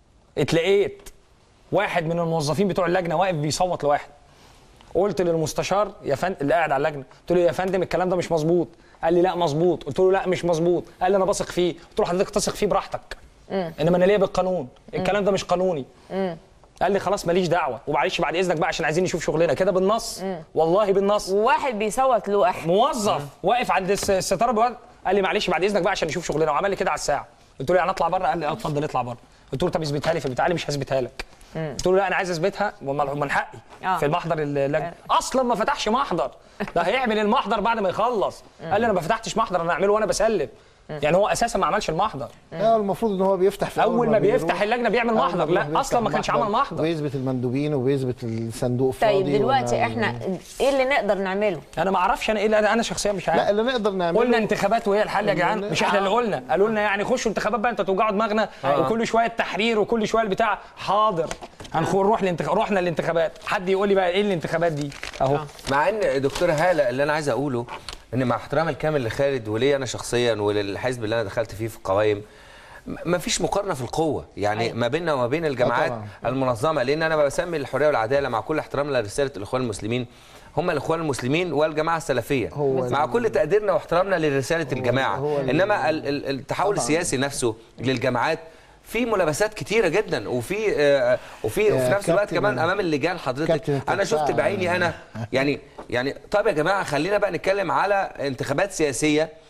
اتلقيت واحد من الموظفين بتوع اللجنه واقف بيصوت لواحد قلت للمستشار يا فندم اللي قاعد على اللجنه قلت له يا فندم الكلام ده مش مظبوط قال لي لا مظبوط قلت له لا مش مظبوط قال لي انا بثق فيه قلت له حضرتك تثق فيه براحتك انما انا ليا بالقانون الكلام ده مش قانوني قال لي خلاص ماليش دعوه ومعلش بعد اذنك بقى عشان عايزين نشوف شغلنا كده بالنص والله بالنص وواحد بيصوت لواحد موظف واقف عند الس- الستاره بيقعد قال لي معلش بعد اذنك بقى عشان نشوف شغلنا وعمل لي كده على الساعه قلت له يعني اطلع بره قال لي اه اتفضل اطلع بره قلت له طب اثبتها لي في البتاع قال لي مش هثبتها لك قلت له لا انا عايز اثبتها ومن من حقي آه. في المحضر اللجنه اصلا ما فتحش محضر ده هيعمل المحضر بعد ما يخلص قال لي انا ما فتحتش محضر انا اعمله وانا بسلم يعني هو اساسا ما عملش المحضر اه المفروض ان هو بيفتح في اول ما بيروح. بيفتح اللجنه بيعمل أول ما محضر بيروح لا بيفتح اصلا ما كانش عمل محضر ويثبت المندوبين وبيثبت الصندوق فاضي طيب دلوقتي وما- احنا ايه اللي نقدر نعمله انا ما اعرفش انا ايه اللي- انا شخصيا مش عارف لا اللي نقدر نعمله قلنا انتخابات وهي الحل يا جدعان مش احنا اللي قلنا قالوا لنا يعني خشوا انتخابات بقى انتوا توجعوا دماغنا وكل شويه التحرير وكل شويه البتاع حاضر هنخ- نروح الانتخ... رحنا الانتخابات حد يقول لي بقى ايه الانتخابات دي اهو مع ان دكتور هاله اللي انا عايز اقوله ان مع احترامي الكامل لخالد وليا انا شخصيا وللحزب اللي انا دخلت فيه في القوائم ما فيش مقارنه في القوه يعني أيوة. ما بيننا وما بين الجماعات طبعاً. المنظمه لان انا بسمي الحريه والعداله مع كل احترام لرساله الاخوان المسلمين هم الاخوان المسلمين والجماعه السلفيه هو مع كل تقديرنا واحترامنا لرساله الجماعه هو ال- انما ال- ال- التحول طبعاً. السياسي نفسه للجماعات في ملابسات كتيره جدا وفي آه، وفي يا وفي نفس الوقت كابتن- كمان امام اللجان حضرتك كابتن انا شفت التفاعل. بعيني انا يعني يعني طب يا جماعه خلينا بقى نتكلم على انتخابات سياسيه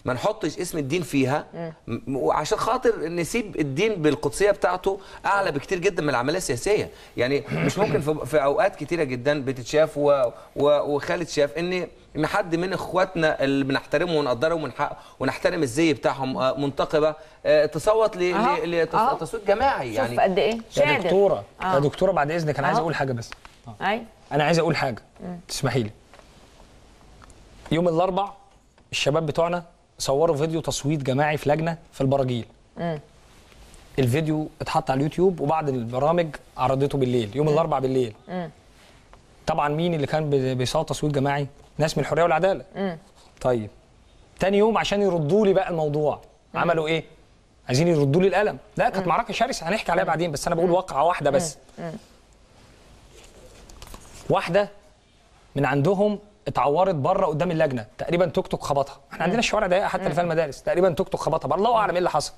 ما نحطش اسم الدين فيها م- وعشان خاطر نسيب الدين بالقدسيه بتاعته اعلى بكتير جدا من العمليه السياسيه يعني مش ممكن في, في اوقات كتيره جدا بتتشاف و و وخالد شاف ان ان حد من اخواتنا اللي بنحترمهم ونقدرهم ونحق ونحترم الزي بتاعهم آه، منتقبه آه، تصوت ل- أهو، ل- أهو. لتصويت جماعي شوف يعني قد ايه يا شادر دكتوره آه. يا دكتوره بعد اذنك انا عايز أهو. اقول حاجه بس اي انا عايز اقول حاجه تسمحي لي يوم الاربع الشباب بتوعنا صوروا فيديو تصويت جماعي في لجنه في البراجيل الفيديو اتحط على اليوتيوب وبعض البرامج عرضته بالليل يوم الاربع بالليل طبعا مين اللي كان بي- بيصوت تصويت جماعي ناس من الحريه والعداله طيب تاني يوم عشان يردوا لي بقى الموضوع عملوا ايه عايزين يردوا لي القلم لا كانت معركه شرسه هنحكي عليها بعدين بس انا بقول واقعه واحده بس واحده من عندهم اتعورت بره قدام اللجنه تقريبا توك توك خبطها احنا عندنا الشوارع ضيقه حتى اللي فيها المدارس تقريبا توك توك خبطها بره الله اعلم ايه اللي حصل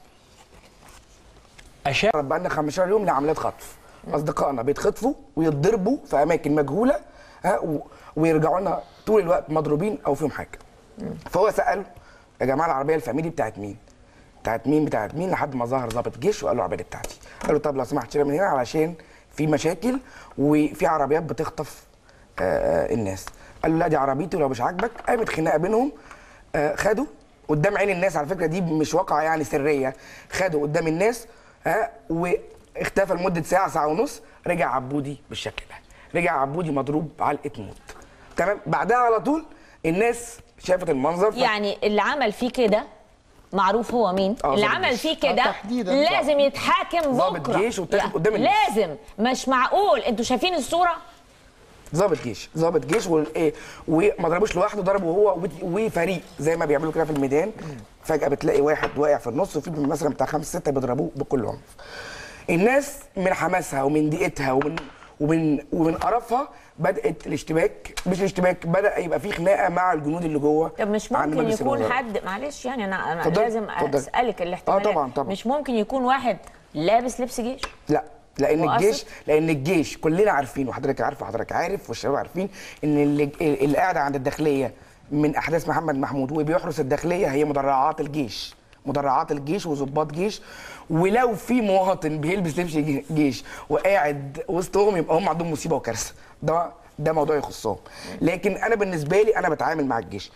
اشاء بقى لنا 15 يوم لعمليات خطف اصدقائنا بيتخطفوا ويتضربوا في اماكن مجهوله ها و- ويرجعوا لنا طول الوقت مضروبين او فيهم حاجه فهو سال يا جماعه العربيه الفاميلي بتاعت مين بتاعت مين بتاعت مين لحد ما ظهر ضابط جيش وقال له العربيه دي بتاعتي قال له طب لو سمحت شيلها من هنا علشان في مشاكل وفي عربيات بتخطف آه، آه، الناس قال له لا دي عربيتي ولو مش عاجبك قامت خناقه بينهم آه، خدوا قدام عين الناس على فكره دي مش واقعه يعني سريه خدوا قدام الناس ها واختفى لمده ساعه ساعه ونص رجع عبودي بالشكل ده رجع عبودي مضروب علقه موت تمام بعدها على طول الناس شافت المنظر ف... يعني اللي عمل فيه كده معروف هو مين آه، اللي ضابط عمل جيش. فيه آه، كده تحديداً. لازم يتحاكم ضابط بكره جيش وتاخد يعني قدام الناس. لازم مش معقول انتوا شايفين الصوره ضابط جيش ضابط جيش وايه وما ضربوش لوحده ضربه هو وت- وفريق زي ما بيعملوا كده في الميدان فجاه بتلاقي واحد واقع في النص وفي مثلا بتاع خمسه سته بيضربوه بكل عنف الناس من حماسها ومن ضيقتها ومن ومن ومن قرفها بدات الاشتباك مش الاشتباك بدا يبقى في خناقه مع الجنود اللي جوه طب مش عند ممكن مجلس يكون الوزراء. حد معلش يعني انا انا اتفضل، لازم اتفضل. اسالك الاحتمالات آه، طبعاً، طبعاً. مش ممكن يكون واحد لابس لبس جيش لا لان وقصد؟ الجيش لان الجيش كلنا عارفين وحضرتك عارف وحضرتك عارف والشباب عارفين ان اللي, اللي قاعده عند الداخليه من احداث محمد محمود وبيحرس الداخليه هي مدرعات الجيش مدرعات الجيش وظباط جيش ولو في مواطن بيلبس لبس جي- جيش وقاعد وسطهم يبقى هم عندهم مصيبه وكارثه ده ده موضوع يخصهم لكن انا بالنسبه لي انا بتعامل مع الجيش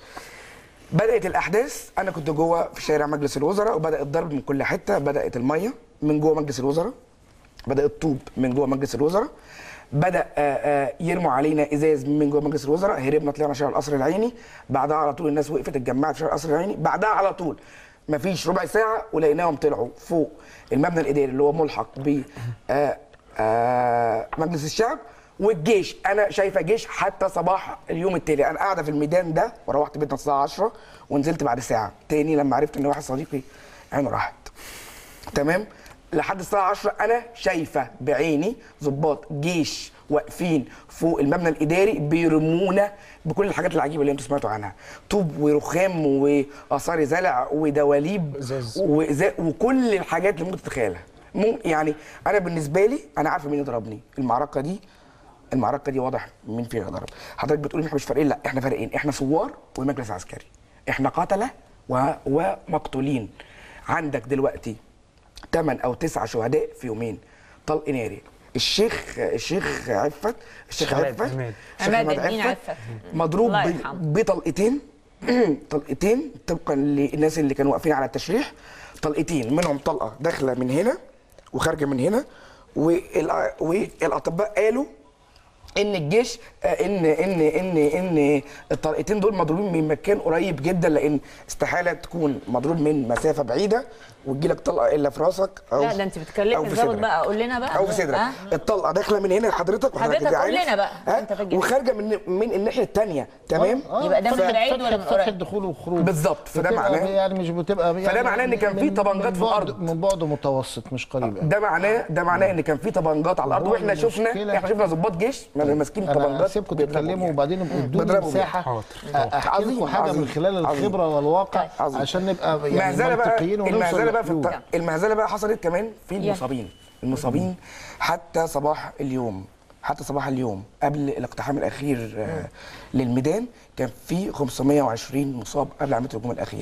بدات الاحداث انا كنت جوه في شارع مجلس الوزراء وبدا الضرب من كل حته بدات الميه من جوه مجلس الوزراء بدا الطوب من جوه مجلس الوزراء بدا آه، آه، يرموا علينا ازاز من جوه مجلس الوزراء هربنا طلعنا شارع القصر العيني بعدها على طول الناس وقفت اتجمعت في شارع القصر العيني بعدها على طول مفيش ربع ساعه ولقيناهم طلعوا فوق المبنى الاداري اللي هو ملحق ب آه، آه، مجلس الشعب والجيش انا شايفه جيش حتى صباح اليوم التالي انا قاعده في الميدان ده وروحت بيتنا الساعه 10 ونزلت بعد ساعه تاني لما عرفت ان واحد صديقي عينه راحت تمام لحد الساعه 10 انا شايفه بعيني ضباط جيش واقفين فوق المبنى الاداري بيرمونا بكل الحاجات العجيبه اللي انتوا سمعتوا عنها طوب ورخام واثار زلع ودواليب إزاز. وإزا- وكل الحاجات اللي ممكن تتخيلها مم يعني انا بالنسبه لي انا عارفه مين يضربني المعركه دي المعركه دي واضح مين فيها ضرب حضرتك بتقول احنا مش فارقين لا احنا فارقين احنا ثوار والمجلس عسكري احنا قتله و... ومقتولين عندك دلوقتي 8 او 9 شهداء في يومين طلق ناري الشيخ الشيخ عفت الشيخ عماد، عفت عماد. الشيخ عماد الدين عفت. مضروب الله ب- يرحمه. بطلقتين طلقتين طبقا للناس اللي كانوا واقفين على التشريح طلقتين منهم طلقه داخله من هنا وخارجه من هنا والأ- والاطباء قالوا ان الجيش آه، ان ان ان ان الطلقتين دول مضروبين من مكان قريب جدا لان استحاله تكون مضروب من مسافه بعيده وتجيلك طلقه الا في راسك او لا ده انت أو بتكلمني في الظابط صدرك. بقى قول لنا بقى او في صدرك ها؟ الطلقه داخله من هنا لحضرتك وحضرتك حضرتك اللي قول عارف. لنا بقى. ها؟ انت في الجيش. وخارجه من من الناحيه الثانيه تمام آه، يبقى ده من فتحة- العيد ولا من فتحة قريب؟ دخول وخروج بالظبط، فده بتبقى معناه- يعني مش بتبقى يعني معناه إن كان في من- طبنجات من في بعد- الأرض. من بعد متوسط مش قريب يعني. ده معناه ده معناه ان كان في طبنجات على الارض هو واحنا شفنا المشكلة- احنا شفنا ضباط جيش ماسكين انا طبنجات هسيبكم بيضربوا تتكلموا بيها. وبعدين ابقوا ادوني بيضربوا بيها. مساحه احكي عظيم، لكم حاجه عظيم، من خلال عظيم. الخبره والواقع عظيم. عشان نبقى يعني المهزله بقى منطقيين ونوصل المهزله بقى في لحلول. الت... المهزله بقى حصلت كمان في المصابين المصابين حتى صباح اليوم حتى صباح اليوم قبل الاقتحام الاخير آه، للميدان كان في 520 مصاب قبل عمليه الهجوم الاخير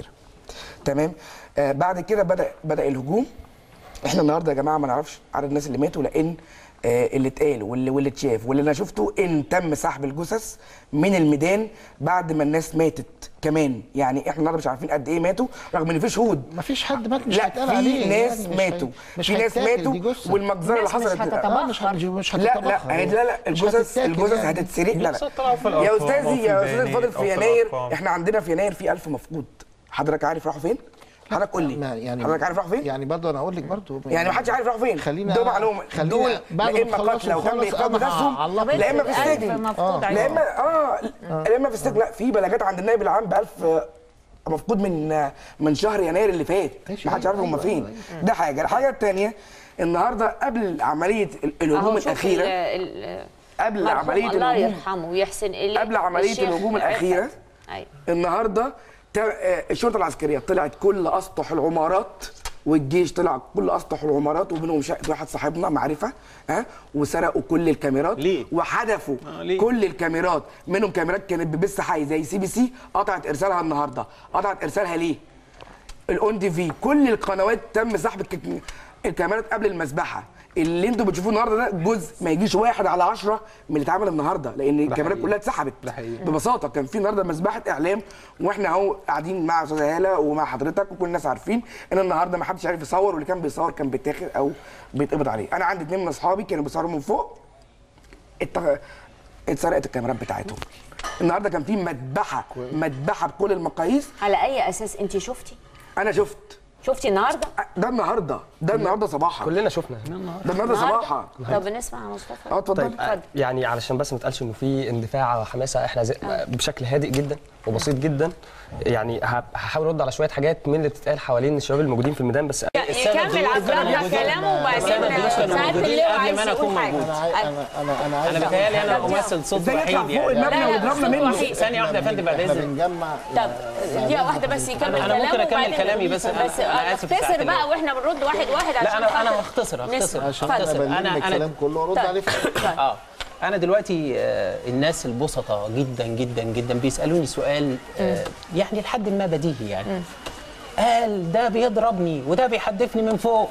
تمام آه بعد كده بدا بدا الهجوم احنا النهارده يا جماعه ما نعرفش عدد الناس اللي ماتوا لان آه اللي اتقال واللي واللي اتشاف واللي انا شفته ان تم سحب الجثث من الميدان بعد ما الناس ماتت كمان يعني احنا النهارده مش عارفين قد ايه ماتوا رغم ان في شهود مفيش حد مات مش لا هيتقال في عليه ناس يعني مش هي- ماتوا مش في ناس هيتاكل، ماتوا دي جثة. والمجزره اللي الناس مش حصلت هتتبخر. اه مش هت- مش لا لا هتتبخر هي- لا لا مش الجثث هتتاكل الجثث يعني. هتتسرق لا لا طلعوا في يا الأرقام أو استاذي في يا استاذ البيانات فاضل أو في في يناير الأرقام. احنا عندنا في يناير في 1000 مفقود حضرتك عارف راحوا فين؟ حضرتك قول لي ما يعني حضرتك عارف راحوا فين؟ يعني برضه انا اقول لك برضه يعني ما حدش عارف راحوا فين خلينا ده معلومه خلينا دول بعد لا ما اما قتلى تخلصوا وتم خالص اخراج انا نفسهم هعلق لا اما في ألف السجن مفقود لا عليهم. اما اه لا اما في السجن لا في بلاغات عند النائب العام ب 1000 مفقود من من شهر يناير اللي فات ماشي، ما حدش عارف هم أيوة، فين أيوة، ده حاجه الحاجه الثانيه النهارده قبل عمليه ال- الهجوم أهو شوف الاخيره ال- ال- قبل مرحوم عمليه الله الهجوم يرحمه ويحسن اليه قبل عملية الشيخ الهجوم عفت. الأخيرة. ايوه النهارده تا- آه، الشرطه العسكريه طلعت كل اسطح العمارات والجيش طلع كل اسطح العمارات وبينهم شقه واحد صاحبنا معرفه ها وسرقوا كل الكاميرات ليه؟ وحذفوا آه، ليه؟ كل الكاميرات منهم كاميرات كانت ببث حي زي سي بي سي قطعت ارسالها النهارده قطعت ارسالها ليه؟ الاون تي في كل القنوات تم سحب الك- الكاميرات قبل المذبحه اللي انتوا بتشوفوه النهارده ده جزء ما يجيش واحد على عشرة من اللي اتعمل النهارده لان الكاميرات حقيقي. كلها اتسحبت ده حقيقي. ببساطه كان في النهارده مذبحه اعلام واحنا اهو قاعدين مع استاذه هاله ومع حضرتك وكل الناس عارفين ان النهارده ما حدش عارف يصور واللي كان بيصور كان بيتاخد او بيتقبض عليه انا عندي اتنين من اصحابي كانوا بيصوروا من فوق اتغ... اتسرقت الكاميرات بتاعتهم النهارده كان في مذبحه مذبحه بكل المقاييس على اي اساس انت شفتي انا شفت شفتي النهارده ده النهارده ده النهارده صباحا كلنا شفنا ده النهارده صباحا طب نسمع يا مصطفى اه اتفضل اتفضل يعني علشان بس ما تقالش انه في اندفاع وحماسه احنا زي بشكل هادئ جدا وبسيط جدا يعني ه- هحاول ارد على شويه حاجات من اللي بتتقال حوالين الشباب الموجودين في الميدان بس يكمل عبد الله كلامه وبعدين ساعات اللي هو قبل ما عايز أنا أكون يقول حاجه موجود. انا عايز انا انا انا عايز انا بتهيألي انا امثل صوت ازاي يطلع وحيد فوق يعني المبنى لا، لا، ويضربنا صوت منه وحيد. ثانيه واحده يا فندم بعد احنا اذنك بنجمع طب دقيقة واحدة بس يكمل أنا كلامه ممكن أكمل وبعدين- كلامي بس أنا- بس أنا آسف اختصر ساعة بقى اللي- واحنا بنرد واحد واحد عشان لا انا انا خاطر هختصر هختصر نسمع. عشان انا اتفضل. بلم أنا- أنا- الكلام كله وارد طيب. عليه في طيب. اه انا دلوقتي آه، الناس البسطاء جدا جدا جدا بيسالوني سؤال آه، يعني لحد ما بديهي يعني قال ده بيضربني وده بيحدفني من فوق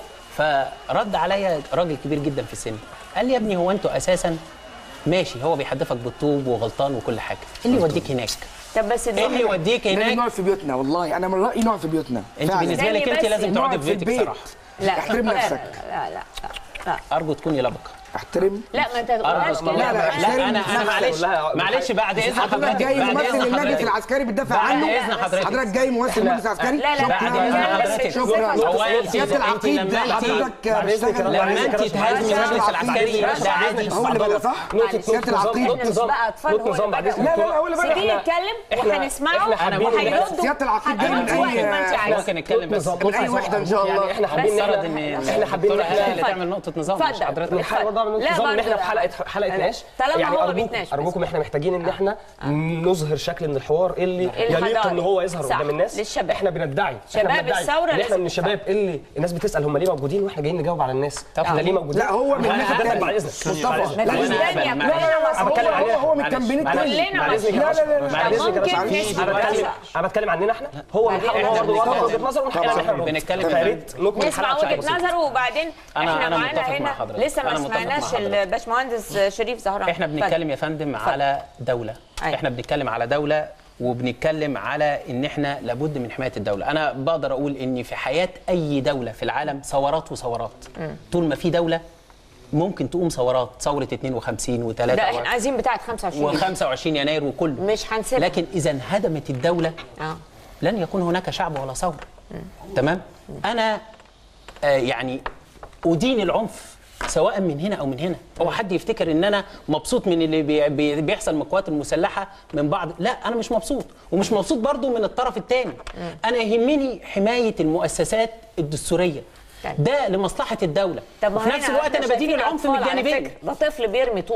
فرد عليا راجل كبير جدا في السن قال لي يا ابني هو انتوا اساسا ماشي هو بيحدفك بالطوب وغلطان وكل حاجه ايه اللي يوديك هناك طب بس ايه اللي يوديك لازم هناك نقعد في بيوتنا والله انا من رايي نقعد في بيوتنا انت فعلا. بالنسبه لك استني انت بس. لازم تقعدي نقعد في في بيتك البيت صراحه لا احترم لا، نفسك. لا لا لا لا ارجو تكوني لبقه احترم لا ما انت ارجو تقولهاش تكوني كده لا، لا، لبقة. لا انا انا احترم معلش نفسك. معلش بعد اذن حضرتك حضرتك جاي بعد ممثل إذن المجلس حضرتك. العسكري بتدافع بعد عنه إذن حضرتك. حضرتك جاي ممثل المجلس العسكري لا، لا، شكراً. بعد إذن لا، حضرتك. بس شكرا هو أنت- سياده أنت العقيد لما أنت- حضرتك بعد إذنك بتشتغل أنا- لما انت تهاجمي سيادة المجلس العقيد. العسكري ده عادي هو اللي بدأ صح؟ معلش. سياده العقيد احنا مش بقى اطفال نوت هو نظام اللي بعد بدأ. إذنك. لا لا لا هو اللي بدأ سيبيه يتكلم وهنسمعه إحنا حابين- وهيردوا سيادة العقيد جاي من هتردوا وقت ما انت أي- عايز ممكن نتكلم بس من اي وحده ان شاء الله يعني احنا حابين مفترض ان ان احنا حابين ان الدكتورة هلا اللي احنا تعمل نقطه نظام مش اتفضل. حضرتك بنحاول برضه نعمل لا، نظام ان برضه احنا في حلقه حلقه لا. نقاش طالما يعني هو ارجوكم بيتناقش بس. ارجوكم احنا محتاجين ان احنا نظهر شكل من الحوار اللي يليق الحضاري. ان هو يظهر صح. قدام الناس للشباب. احنا بندعي شباب احنا بندعي الثورة ان احنا لازم- من الشباب اللي الناس بتسال هم ليه موجودين واحنا جايين نجاوب على الناس احنا ليه موجودين لا هو من أنا الناحيه هدافع الثانيه بعد اذنك مصطفى مفيش لا داعي معلش. كلنا هو بتكلم هو عليها. هو متكملين معلش. كويس كلنا معلش. مسؤولين. لا لا لا لا بعد اذنك ممكن يا نسمع باشمهندس انا بس. بتكلم انا بتكلم عننا احنا هو من حقه ان هو برضه يوضح وجهه نظره ونحن طبعاً. احنا بنتكلم فيا ريت نكمل نسمع الحلقه وجهة بشكل بسيط. نظره وبعدين أنا- احنا أنا معانا متفق مع هنا حضرتك. لسه ما أنا متفق مع سمعناش حضرتك. الباشمهندس شريف زهران احنا بنتكلم يا فندم على دوله أيوة. احنا بنتكلم على دوله وبنتكلم على ان احنا لابد من حمايه الدوله انا بقدر اقول ان في حياه اي دوله في العالم ثورات وثورات طول ما في دوله ممكن تقوم ثورات ثوره 52 و3 ده احنا عايزين بتاعه 25 و25 يناير وكله مش هنسيبها. لكن اذا انهدمت الدوله اه لن يكون هناك شعب ولا ثوره تمام انا آه يعني ادين العنف سواء من هنا او من هنا هو حد يفتكر ان انا مبسوط من اللي بي بي بيحصل من القوات المسلحه من بعض لا انا مش مبسوط ومش مبسوط برضو من الطرف الثاني انا يهمني حمايه المؤسسات الدستوريه طيب. ده لمصلحه الدوله طب ما وفي هنا نفس الوقت إحنا انا بدين شايفين العنف أطفال من على الجانبين فكرة. ده طفل بيرمي طوب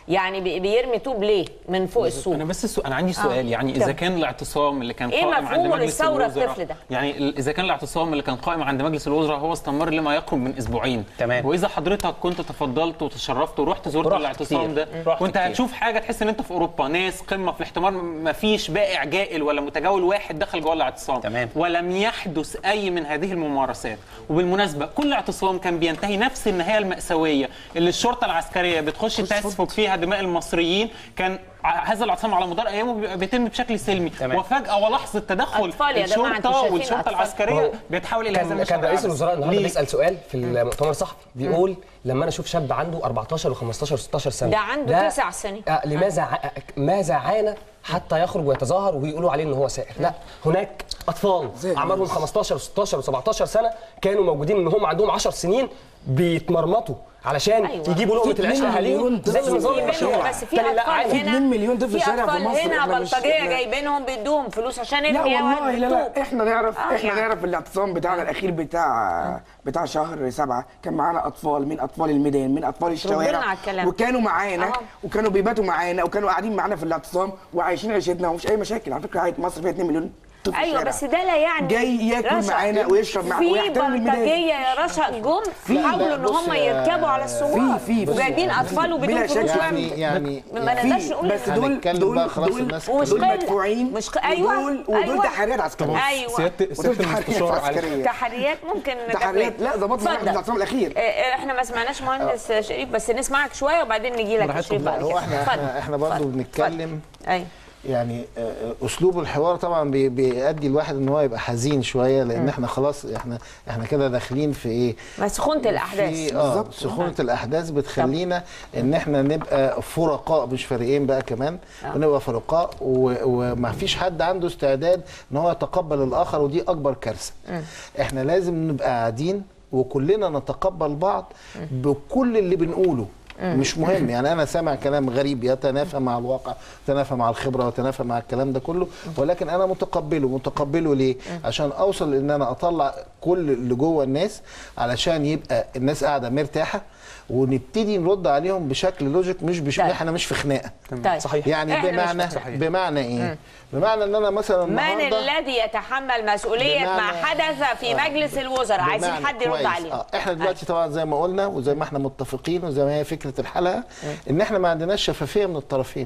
يعني بي- بيرمي طوب ليه من فوق السور انا بس السؤال انا عندي سؤال آه. يعني اذا تمام. كان الاعتصام اللي كان إيه قائم عند مفهوم مجلس الثورة الوزراء الطفل ده؟ يعني ال- اذا كان الاعتصام اللي كان قائم عند مجلس الوزراء هو استمر لما يقرب من اسبوعين تمام. واذا حضرتك كنت تفضلت وتشرفت ورحت زرت رحت الاعتصام كتير. ده رحت وانت كتير. هتشوف حاجه تحس ان انت في اوروبا ناس قمه في الاحتمار ما فيش بائع جائل ولا متجول واحد دخل جوه الاعتصام تمام. ولم يحدث اي من هذه الممارسات وبالمناسبه كل اعتصام كان بينتهي نفس النهايه الماساويه اللي الشرطه العسكريه بتخش تسفك فيها دماء المصريين كان ع- هذا الاعتصام على مدار ايامه بيبقى بيتم بشكل سلمي تمام. وفجاه ولحظه تدخل أطفال يا جماعة، أنتوا الشرطه شايفين والشرطه أطفال. العسكريه بيتحول الى كان هزيمه كان رئيس الوزراء النهارده ليه؟ بيسال سؤال في المؤتمر الصحفي بيقول لما انا اشوف شاب عنده 14 و15 و16 سنه ده عنده تسع سنين. آه لماذا ع... ماذا عانى حتى يخرج ويتظاهر ويقولوا عليه ان هو سائر لا هناك اطفال اعمارهم 15 و16 و17 سنه كانوا موجودين ان هم عندهم 10 سنين بيتمرمطوا علشان أيوة. يجيبوا لقمه في العيش 2 لاهاليهم مليون زي طفل النظام في منهم المشروع بس في تاني لا اطفال عادي. هنا 2 مليون طفل في شارع في اطفال مصر، هنا إحنا مش- بلطجيه إحنا- جايبينهم بيدوهم فلوس عشان لا ابني والله واحد لا لا بالطوب. احنا نعرف آه، احنا يعني. نعرف الاعتصام بتاعنا الاخير بتاع بتاع شهر سبعة كان معانا اطفال من اطفال الميدان من اطفال ربنا الشوارع على الكلام. وكانوا معانا آه. وكانوا بيباتوا معانا وكانوا قاعدين معانا في الاعتصام وعايشين عيشتنا ومش اي مشاكل على فكره عيد مصر فيها 2 مليون طفل ايوه شارع. بس ده لا يعني جاي ياكل رشا. معانا ويشرب معانا في ويحترم الميدان بلطجيه يا رشا جم حاولوا لا، ان بص هم يا- يركبوا على الثوار في- في- وجايبين اطفال وبدون بلا فلوس شك. يعني وعمل- يعني ما يعني نقدرش نقول بس دول هنتكلم دول بقى خلاص دول الناس ومش دول قلة. مدفوعين مش ق- أيوة، ودول ودول أيوة. تحريات عسكريه ايوه سياده ودول سياده تحريات المستشار على عسكريه تحريات ممكن تحريات لا ظبطنا اتفضل. في الاعتصام الاخير آه، آه، احنا ما سمعناش مهندس شريف بس نسمعك شويه وبعدين نجي لك يا شريف بعد هو كده احنا اتفضل. احنا, احنا برضه اتفضل. بنتكلم ايوه يعني آه، اسلوب الحوار طبعا بي- بيؤدي الواحد ان هو يبقى حزين شويه لان احنا خلاص احنا احنا كده داخلين في ايه مسخونه الاحداث في اه سخونه الاحداث بتخلينا ان احنا نبقى فرقاء مش فريقين بقى كمان ونبقى فرقاء و- وما فيش حد عنده استعداد ان هو يتقبل الاخر ودي اكبر كارثه احنا لازم نبقى قاعدين وكلنا نتقبل بعض بكل اللي بنقوله مش مهم يعني انا سامع كلام غريب يتنافى مع الواقع يتنافى مع الخبره ويتنافى مع الكلام ده كله ولكن انا متقبله متقبله ليه عشان اوصل ان انا اطلع كل اللي جوه الناس علشان يبقى الناس قاعده مرتاحه ونبتدي نرد عليهم بشكل لوجيك مش بشكل طيب. احنا مش في خناقه طيب صحيح. يعني إحنا مش بمعنى صحيح. بمعنى ايه بمعنى ان انا مثلا من النهارده الذي يتحمل مسؤوليه ما بمعنى- حدث في مجلس الوزراء عايزين بمعنى حد يرد كويس. عليه اه احنا دلوقتي طبعا زي ما قلنا وزي ما احنا متفقين وزي ما هي فكره الحلقه ان احنا ما عندناش شفافيه من الطرفين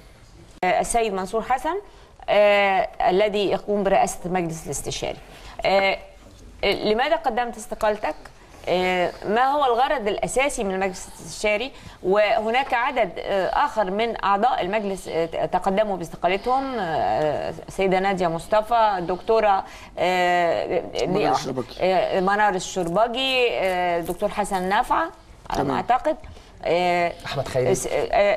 آه، السيد منصور حسن آه الذي يقوم برئاسة المجلس الاستشاري آه لماذا قدمت استقالتك؟ آه ما هو الغرض الأساسي من المجلس الاستشاري وهناك عدد آه آخر من أعضاء المجلس آه تقدموا باستقالتهم آه سيدة نادية مصطفى الدكتورة آه منار الشربجي. آه منار الشربجي آه الدكتور حسن نافعة على ما تمام. أعتقد آه أحمد خيري. اس- آه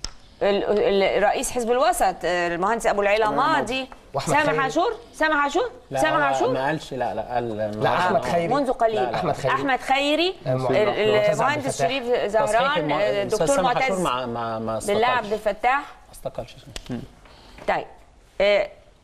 ال- ال- رئيس حزب الوسط آه، المهندس ابو العلا ماضي وأحمد سامح خيري. عاشور سامح عاشور سامح عاشور ما قالش لا لا قال لا احمد خيري منذ قليل لا، أحمد خيري. احمد خيري الم- ال- الأستاذ عبد المهندس الفتاح. شريف تصحيح زهران الم- آه، الأستاذ الدكتور سامح عاشور معتز ما ما ما بالله استقالش. عبد الفتاح ما استقالش طيب آه،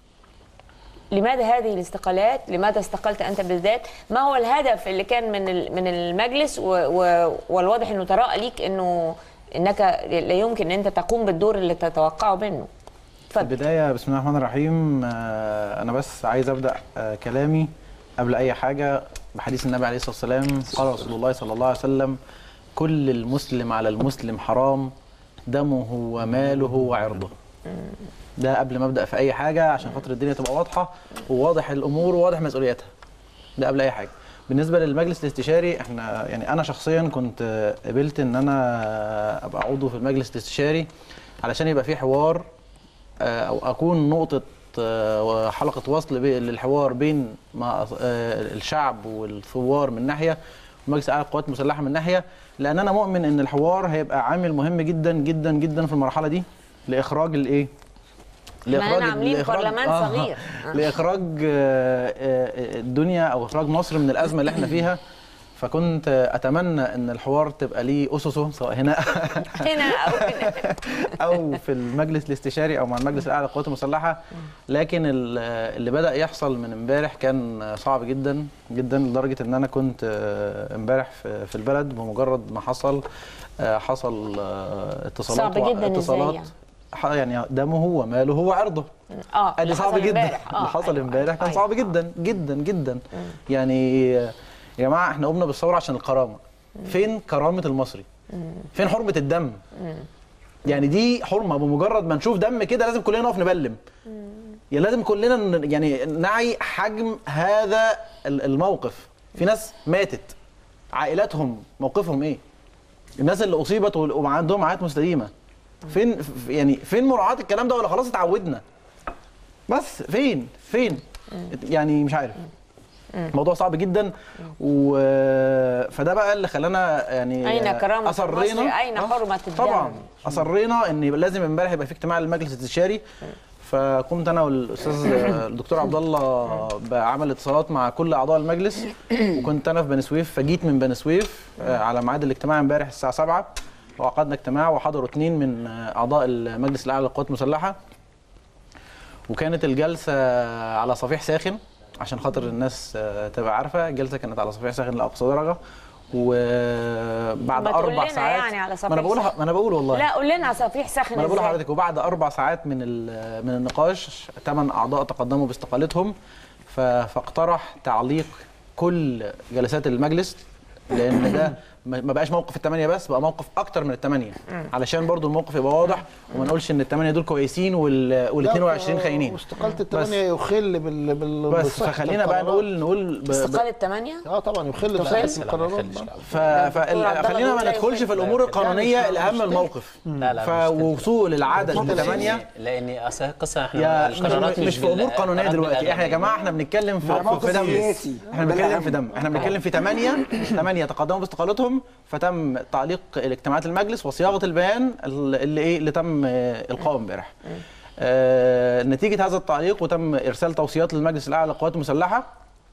لماذا هذه الاستقالات؟ لماذا استقلت انت بالذات؟ ما هو الهدف اللي كان من ال- من المجلس و و والواضح انه تراءى ليك انه انك لا يمكن ان انت تقوم بالدور اللي تتوقعه منه. في اتفضل. البداية بسم الله الرحمن الرحيم آه، أنا بس عايز أبدأ آه، كلامي قبل أي حاجة بحديث النبي عليه الصلاة والسلام قال رسول الله صلى الله عليه وسلم كل المسلم على المسلم حرام دمه وماله وعرضه ده قبل ما أبدأ في أي حاجة عشان خاطر الدنيا تبقى واضحة وواضح الأمور وواضح مسؤولياتها ده قبل أي حاجة بالنسبة للمجلس الاستشاري احنا يعني أنا شخصيا كنت آه، قبلت إن أنا أبقى عضو في المجلس الاستشاري علشان يبقى في حوار آه، او اكون نقطه آه، حلقه وصل بي- للحوار بين ما آه، الشعب والثوار من ناحيه ومجلس اعلى القوات المسلحه من ناحيه لان انا مؤمن ان الحوار هيبقى عامل مهم جدا جدا جدا في المرحله دي لاخراج الايه إحنا عاملين برلمان صغير. آه. لاخراج آه، آه، الدنيا او اخراج مصر من الازمه اللي احنا فيها فكنت اتمنى ان الحوار تبقى ليه اسسه سواء هنا هنا او هنا او في المجلس الاستشاري او مع المجلس الاعلى للقوات المسلحه لكن ال- اللي بدا يحصل من امبارح كان صعب جدا جدا لدرجه ان انا كنت آه، امبارح في في البلد بمجرد ما حصل آه، حصل آه، اتصالات صعب وع- جداً إزاي اتصالات يعني؟ ح- يعني دمه وماله وعرضه اه ادي اللي صعب حصل جدا امبارح. اللي حصل أيوة، امبارح كان أيوة، صعب أيوة. جدا جدا جدا يعني آه، يا جماعه احنا قمنا بالثوره عشان الكرامه فين كرامه المصري فين حرمه الدم يعني دي حرمه بمجرد ما نشوف دم كده لازم كلنا نقف نبلم يعني لازم كلنا ن- يعني نعي حجم هذا ال- الموقف في ناس ماتت عائلاتهم موقفهم ايه الناس اللي اصيبت وال- وعندهم عائلات مستديمه فين ف- يعني فين مراعاه الكلام ده ولا خلاص اتعودنا بس فين فين يعني مش عارف الموضوع صعب جدا و فده بقى اللي خلانا يعني أين كرامة اصرينا المصري؟ أين آه، حرمة الدم؟ طبعا اصرينا ان يبقى لازم امبارح يبقى في اجتماع للمجلس الاستشاري فقمت انا والاستاذ الدكتور عبد الله بعمل اتصالات مع كل اعضاء المجلس وكنت انا في بني سويف فجيت من بني سويف آه، على ميعاد الاجتماع امبارح الساعه 7 وعقدنا اجتماع وحضروا اثنين من آه، اعضاء المجلس الاعلى للقوات المسلحه وكانت الجلسه على صفيح ساخن عشان خاطر الناس آه، تبقى عارفه الجلسه كانت على صفيح ساخن لاقصى درجه وبعد ما تقول اربع لنا ساعات يعني على ما صفيح انا بقول ساخن. ما انا بقول والله لا قول لنا صفيح ساخن ما انا بقول إزاي؟ لحضرتك وبعد اربع ساعات من ال- من النقاش ثمان اعضاء تقدموا باستقالتهم ف- فاقترح تعليق كل جلسات المجلس لان ده ما ما بقاش موقف الثمانيه بس بقى موقف اكتر من الثمانيه علشان برضو الموقف يبقى واضح وما نقولش ان الثمانيه دول كويسين وال وال 22 خاينين واستقالة الثمانية يخل بال بال بس بصحة فخلينا بقى القرارات. نقول نقول ب- ب- استقالة ثمانية؟ اه طبعا يخل بصحة القرارات بقى. ف... فخلينا ما ندخلش في الامور القانونيه الاهم الموقف لا لا مش فوصول العدد كده. لثمانيه لان اصل القصه احنا يا مش, القرارات مش في امور بال- قانونيه القرارات دلوقتي احنا يا بالأغلبية. جماعه احنا بنتكلم في, ده في, موقف في دم سياسي. احنا ده بنتكلم الأهم. في دم احنا بنتكلم في ثمانيه ثمانيه تقدموا باستقالتهم فتم تعليق الاجتماعات المجلس وصياغه البيان اللي ايه اللي تم آه، القائه امبارح آه نتيجه هذا التعليق وتم ارسال توصيات للمجلس الاعلى للقوات المسلحه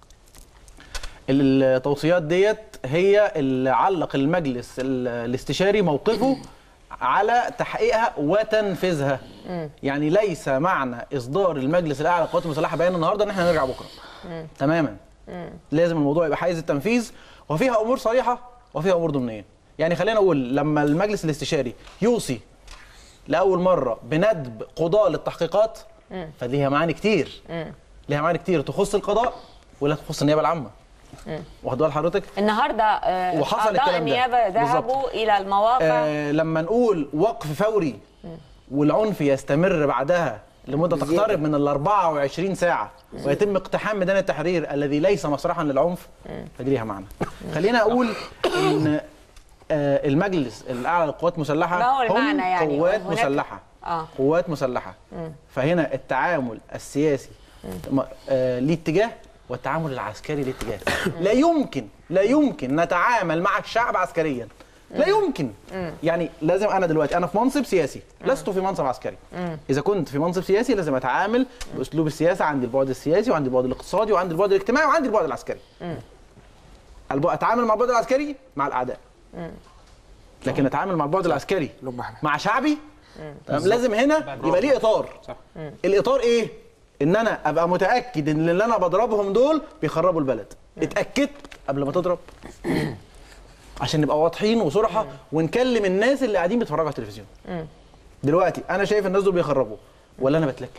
التوصيات ديت هي اللي علق المجلس ال- الاستشاري موقفه على تحقيقها وتنفيذها يعني ليس معنى اصدار المجلس الاعلى للقوات المسلحه بيان النهارده ان احنا نرجع بكره تماما لازم الموضوع يبقى حيز التنفيذ وفيها امور صريحه وفيها امور ضمنيه يعني خلينا نقول لما المجلس الاستشاري يوصي لاول مره بندب قضاه للتحقيقات فليها معاني كتير ليها معاني كتير تخص القضاء ولا تخص النيابه العامه واخد بال حضرتك النهارده آه، وحصل اعضاء الكلام ده. النيابه ذهبوا بالظبط. الى المواقع آه لما نقول وقف فوري والعنف يستمر بعدها لمده تقترب من ال 24 ساعه ويتم اقتحام ميدان التحرير الذي ليس مسرحا للعنف فدي ليها معنى. خلينا اقول ان آه المجلس الاعلى للقوات المسلحه ما هو هم المعنى يعني؟ قوات هناك- مسلحه آه. قوات مسلحه فهنا التعامل السياسي م- آه ليه اتجاه والتعامل العسكري ليه اتجاه لا يمكن لا يمكن نتعامل مع الشعب عسكريا لا يمكن يعني لازم انا دلوقتي انا في منصب سياسي لست في منصب عسكري اذا كنت في منصب سياسي لازم اتعامل باسلوب السياسه عندي البعد السياسي وعندي البعد الاقتصادي وعندي البعد الاجتماعي وعندي البعد العسكري الب- اتعامل مع البعد العسكري مع الاعداء لكن اتعامل مع البعد العسكري لهم احنا مع شعبي تمام لازم هنا يبقى ليه اطار صح. الاطار ايه ان انا ابقى متاكد ان اللي انا بضربهم دول بيخربوا البلد اتاكدت قبل ما تضرب عشان نبقى واضحين وصراحه ونكلم الناس اللي قاعدين بيتفرجوا على التلفزيون دلوقتي انا شايف الناس دول بيخربوا ولا انا بتلكك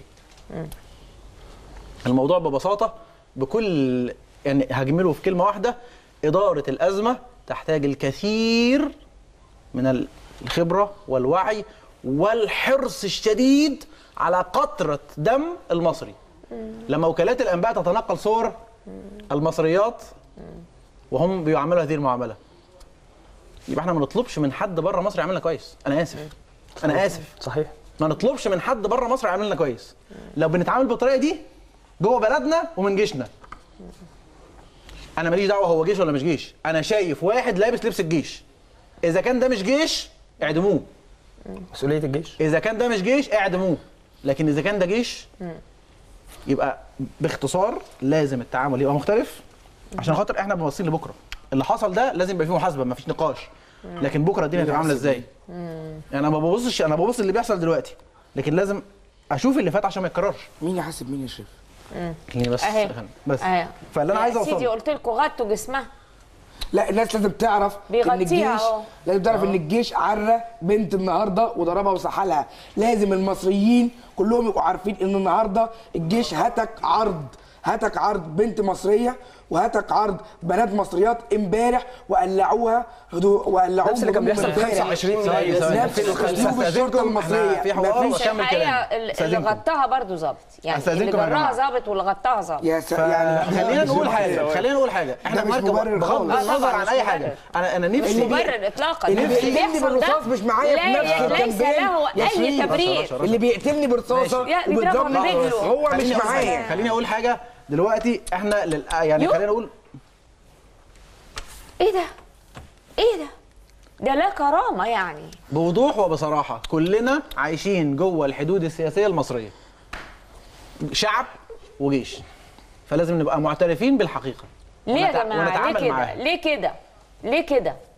الموضوع ببساطه بكل يعني هجمله في كلمه واحده اداره الازمه تحتاج الكثير من الخبره والوعي والحرص الشديد على قطره دم المصري لما وكالات الانباء تتنقل صور المصريات وهم بيعملوا هذه المعامله يبقى احنا ما نطلبش من حد بره مصر يعملنا كويس انا اسف انا اسف صحيح ما نطلبش من حد بره مصر يعمل لنا كويس لو بنتعامل بالطريقه دي جوه بلدنا ومن جيشنا انا ماليش دعوه هو جيش ولا مش جيش انا شايف واحد لابس لبس الجيش اذا كان ده مش جيش اعدموه مسؤوليه الجيش اذا كان ده مش جيش اعدموه لكن اذا كان ده جيش يبقى باختصار لازم التعامل يبقى مختلف عشان خاطر احنا باصين لبكره اللي حصل ده لازم يبقى فيه محاسبه مفيش نقاش لكن بكره الدنيا هتبقى عامله ازاي يعني انا ما ببصش انا ببص اللي بيحصل دلوقتي لكن لازم اشوف اللي فات عشان ما يتكررش مين يحاسب مين يا شريف خليني بس أهي. بس أهي. فاللي انا عايز يا سيدي اوصله قلت لكم غطوا جسمها لا الناس لازم تعرف ان بيغطيها الجيش أهو. لازم تعرف ان الجيش عرى بنت النهارده وضربها وسحلها لازم المصريين كلهم يبقوا عارفين ان النهارده الجيش هتك عرض هتك عرض بنت مصريه وهتك عرض بنات مصريات امبارح وقلعوها هدو وقلعوهم نفس اللي كان هدومهم بيحصل في امبارح. 25 ثواني، ثواني. نفس أستاذنكم، اسلوب الشرطه أستاذنكم، المصريه إحنا في حوار مفيش- وأكمل الحقيقه كلامي. ال- اللي أستاذنكم. غطاها برضو ظابط يعني اللي أستاذنكم يا جراها جماعة. ظابط واللي غطاها ظابط يا س... يعني خلينا نقول حاجه خلينا نقول حاجه احنا ده مش مركب مبرر بغض خالص. النظر طبعاً عن مش اي مبرر. حاجه انا انا مش نفسي مبرر اطلاقا اللي اللي بيقتلني بيحصل بالرصاص ده مش معايا في لا- نفس ليس الكامبين له يا اي شريف. تبرير اللي بيقتلني برصاصه يا بيضربها وبيضربني برجله. هو مش خليني أقول معايا حاجة. خليني اقول حاجه دلوقتي احنا لل... يعني يو. خلينا نقول ايه ده ايه ده ده لا كرامه يعني بوضوح وبصراحه كلنا عايشين جوه الحدود السياسيه المصريه شعب وجيش فلازم نبقى معترفين بالحقيقه ليه يا ونتع- جماعه ليه ونتعامل كده معاها. ليه كده ليه كده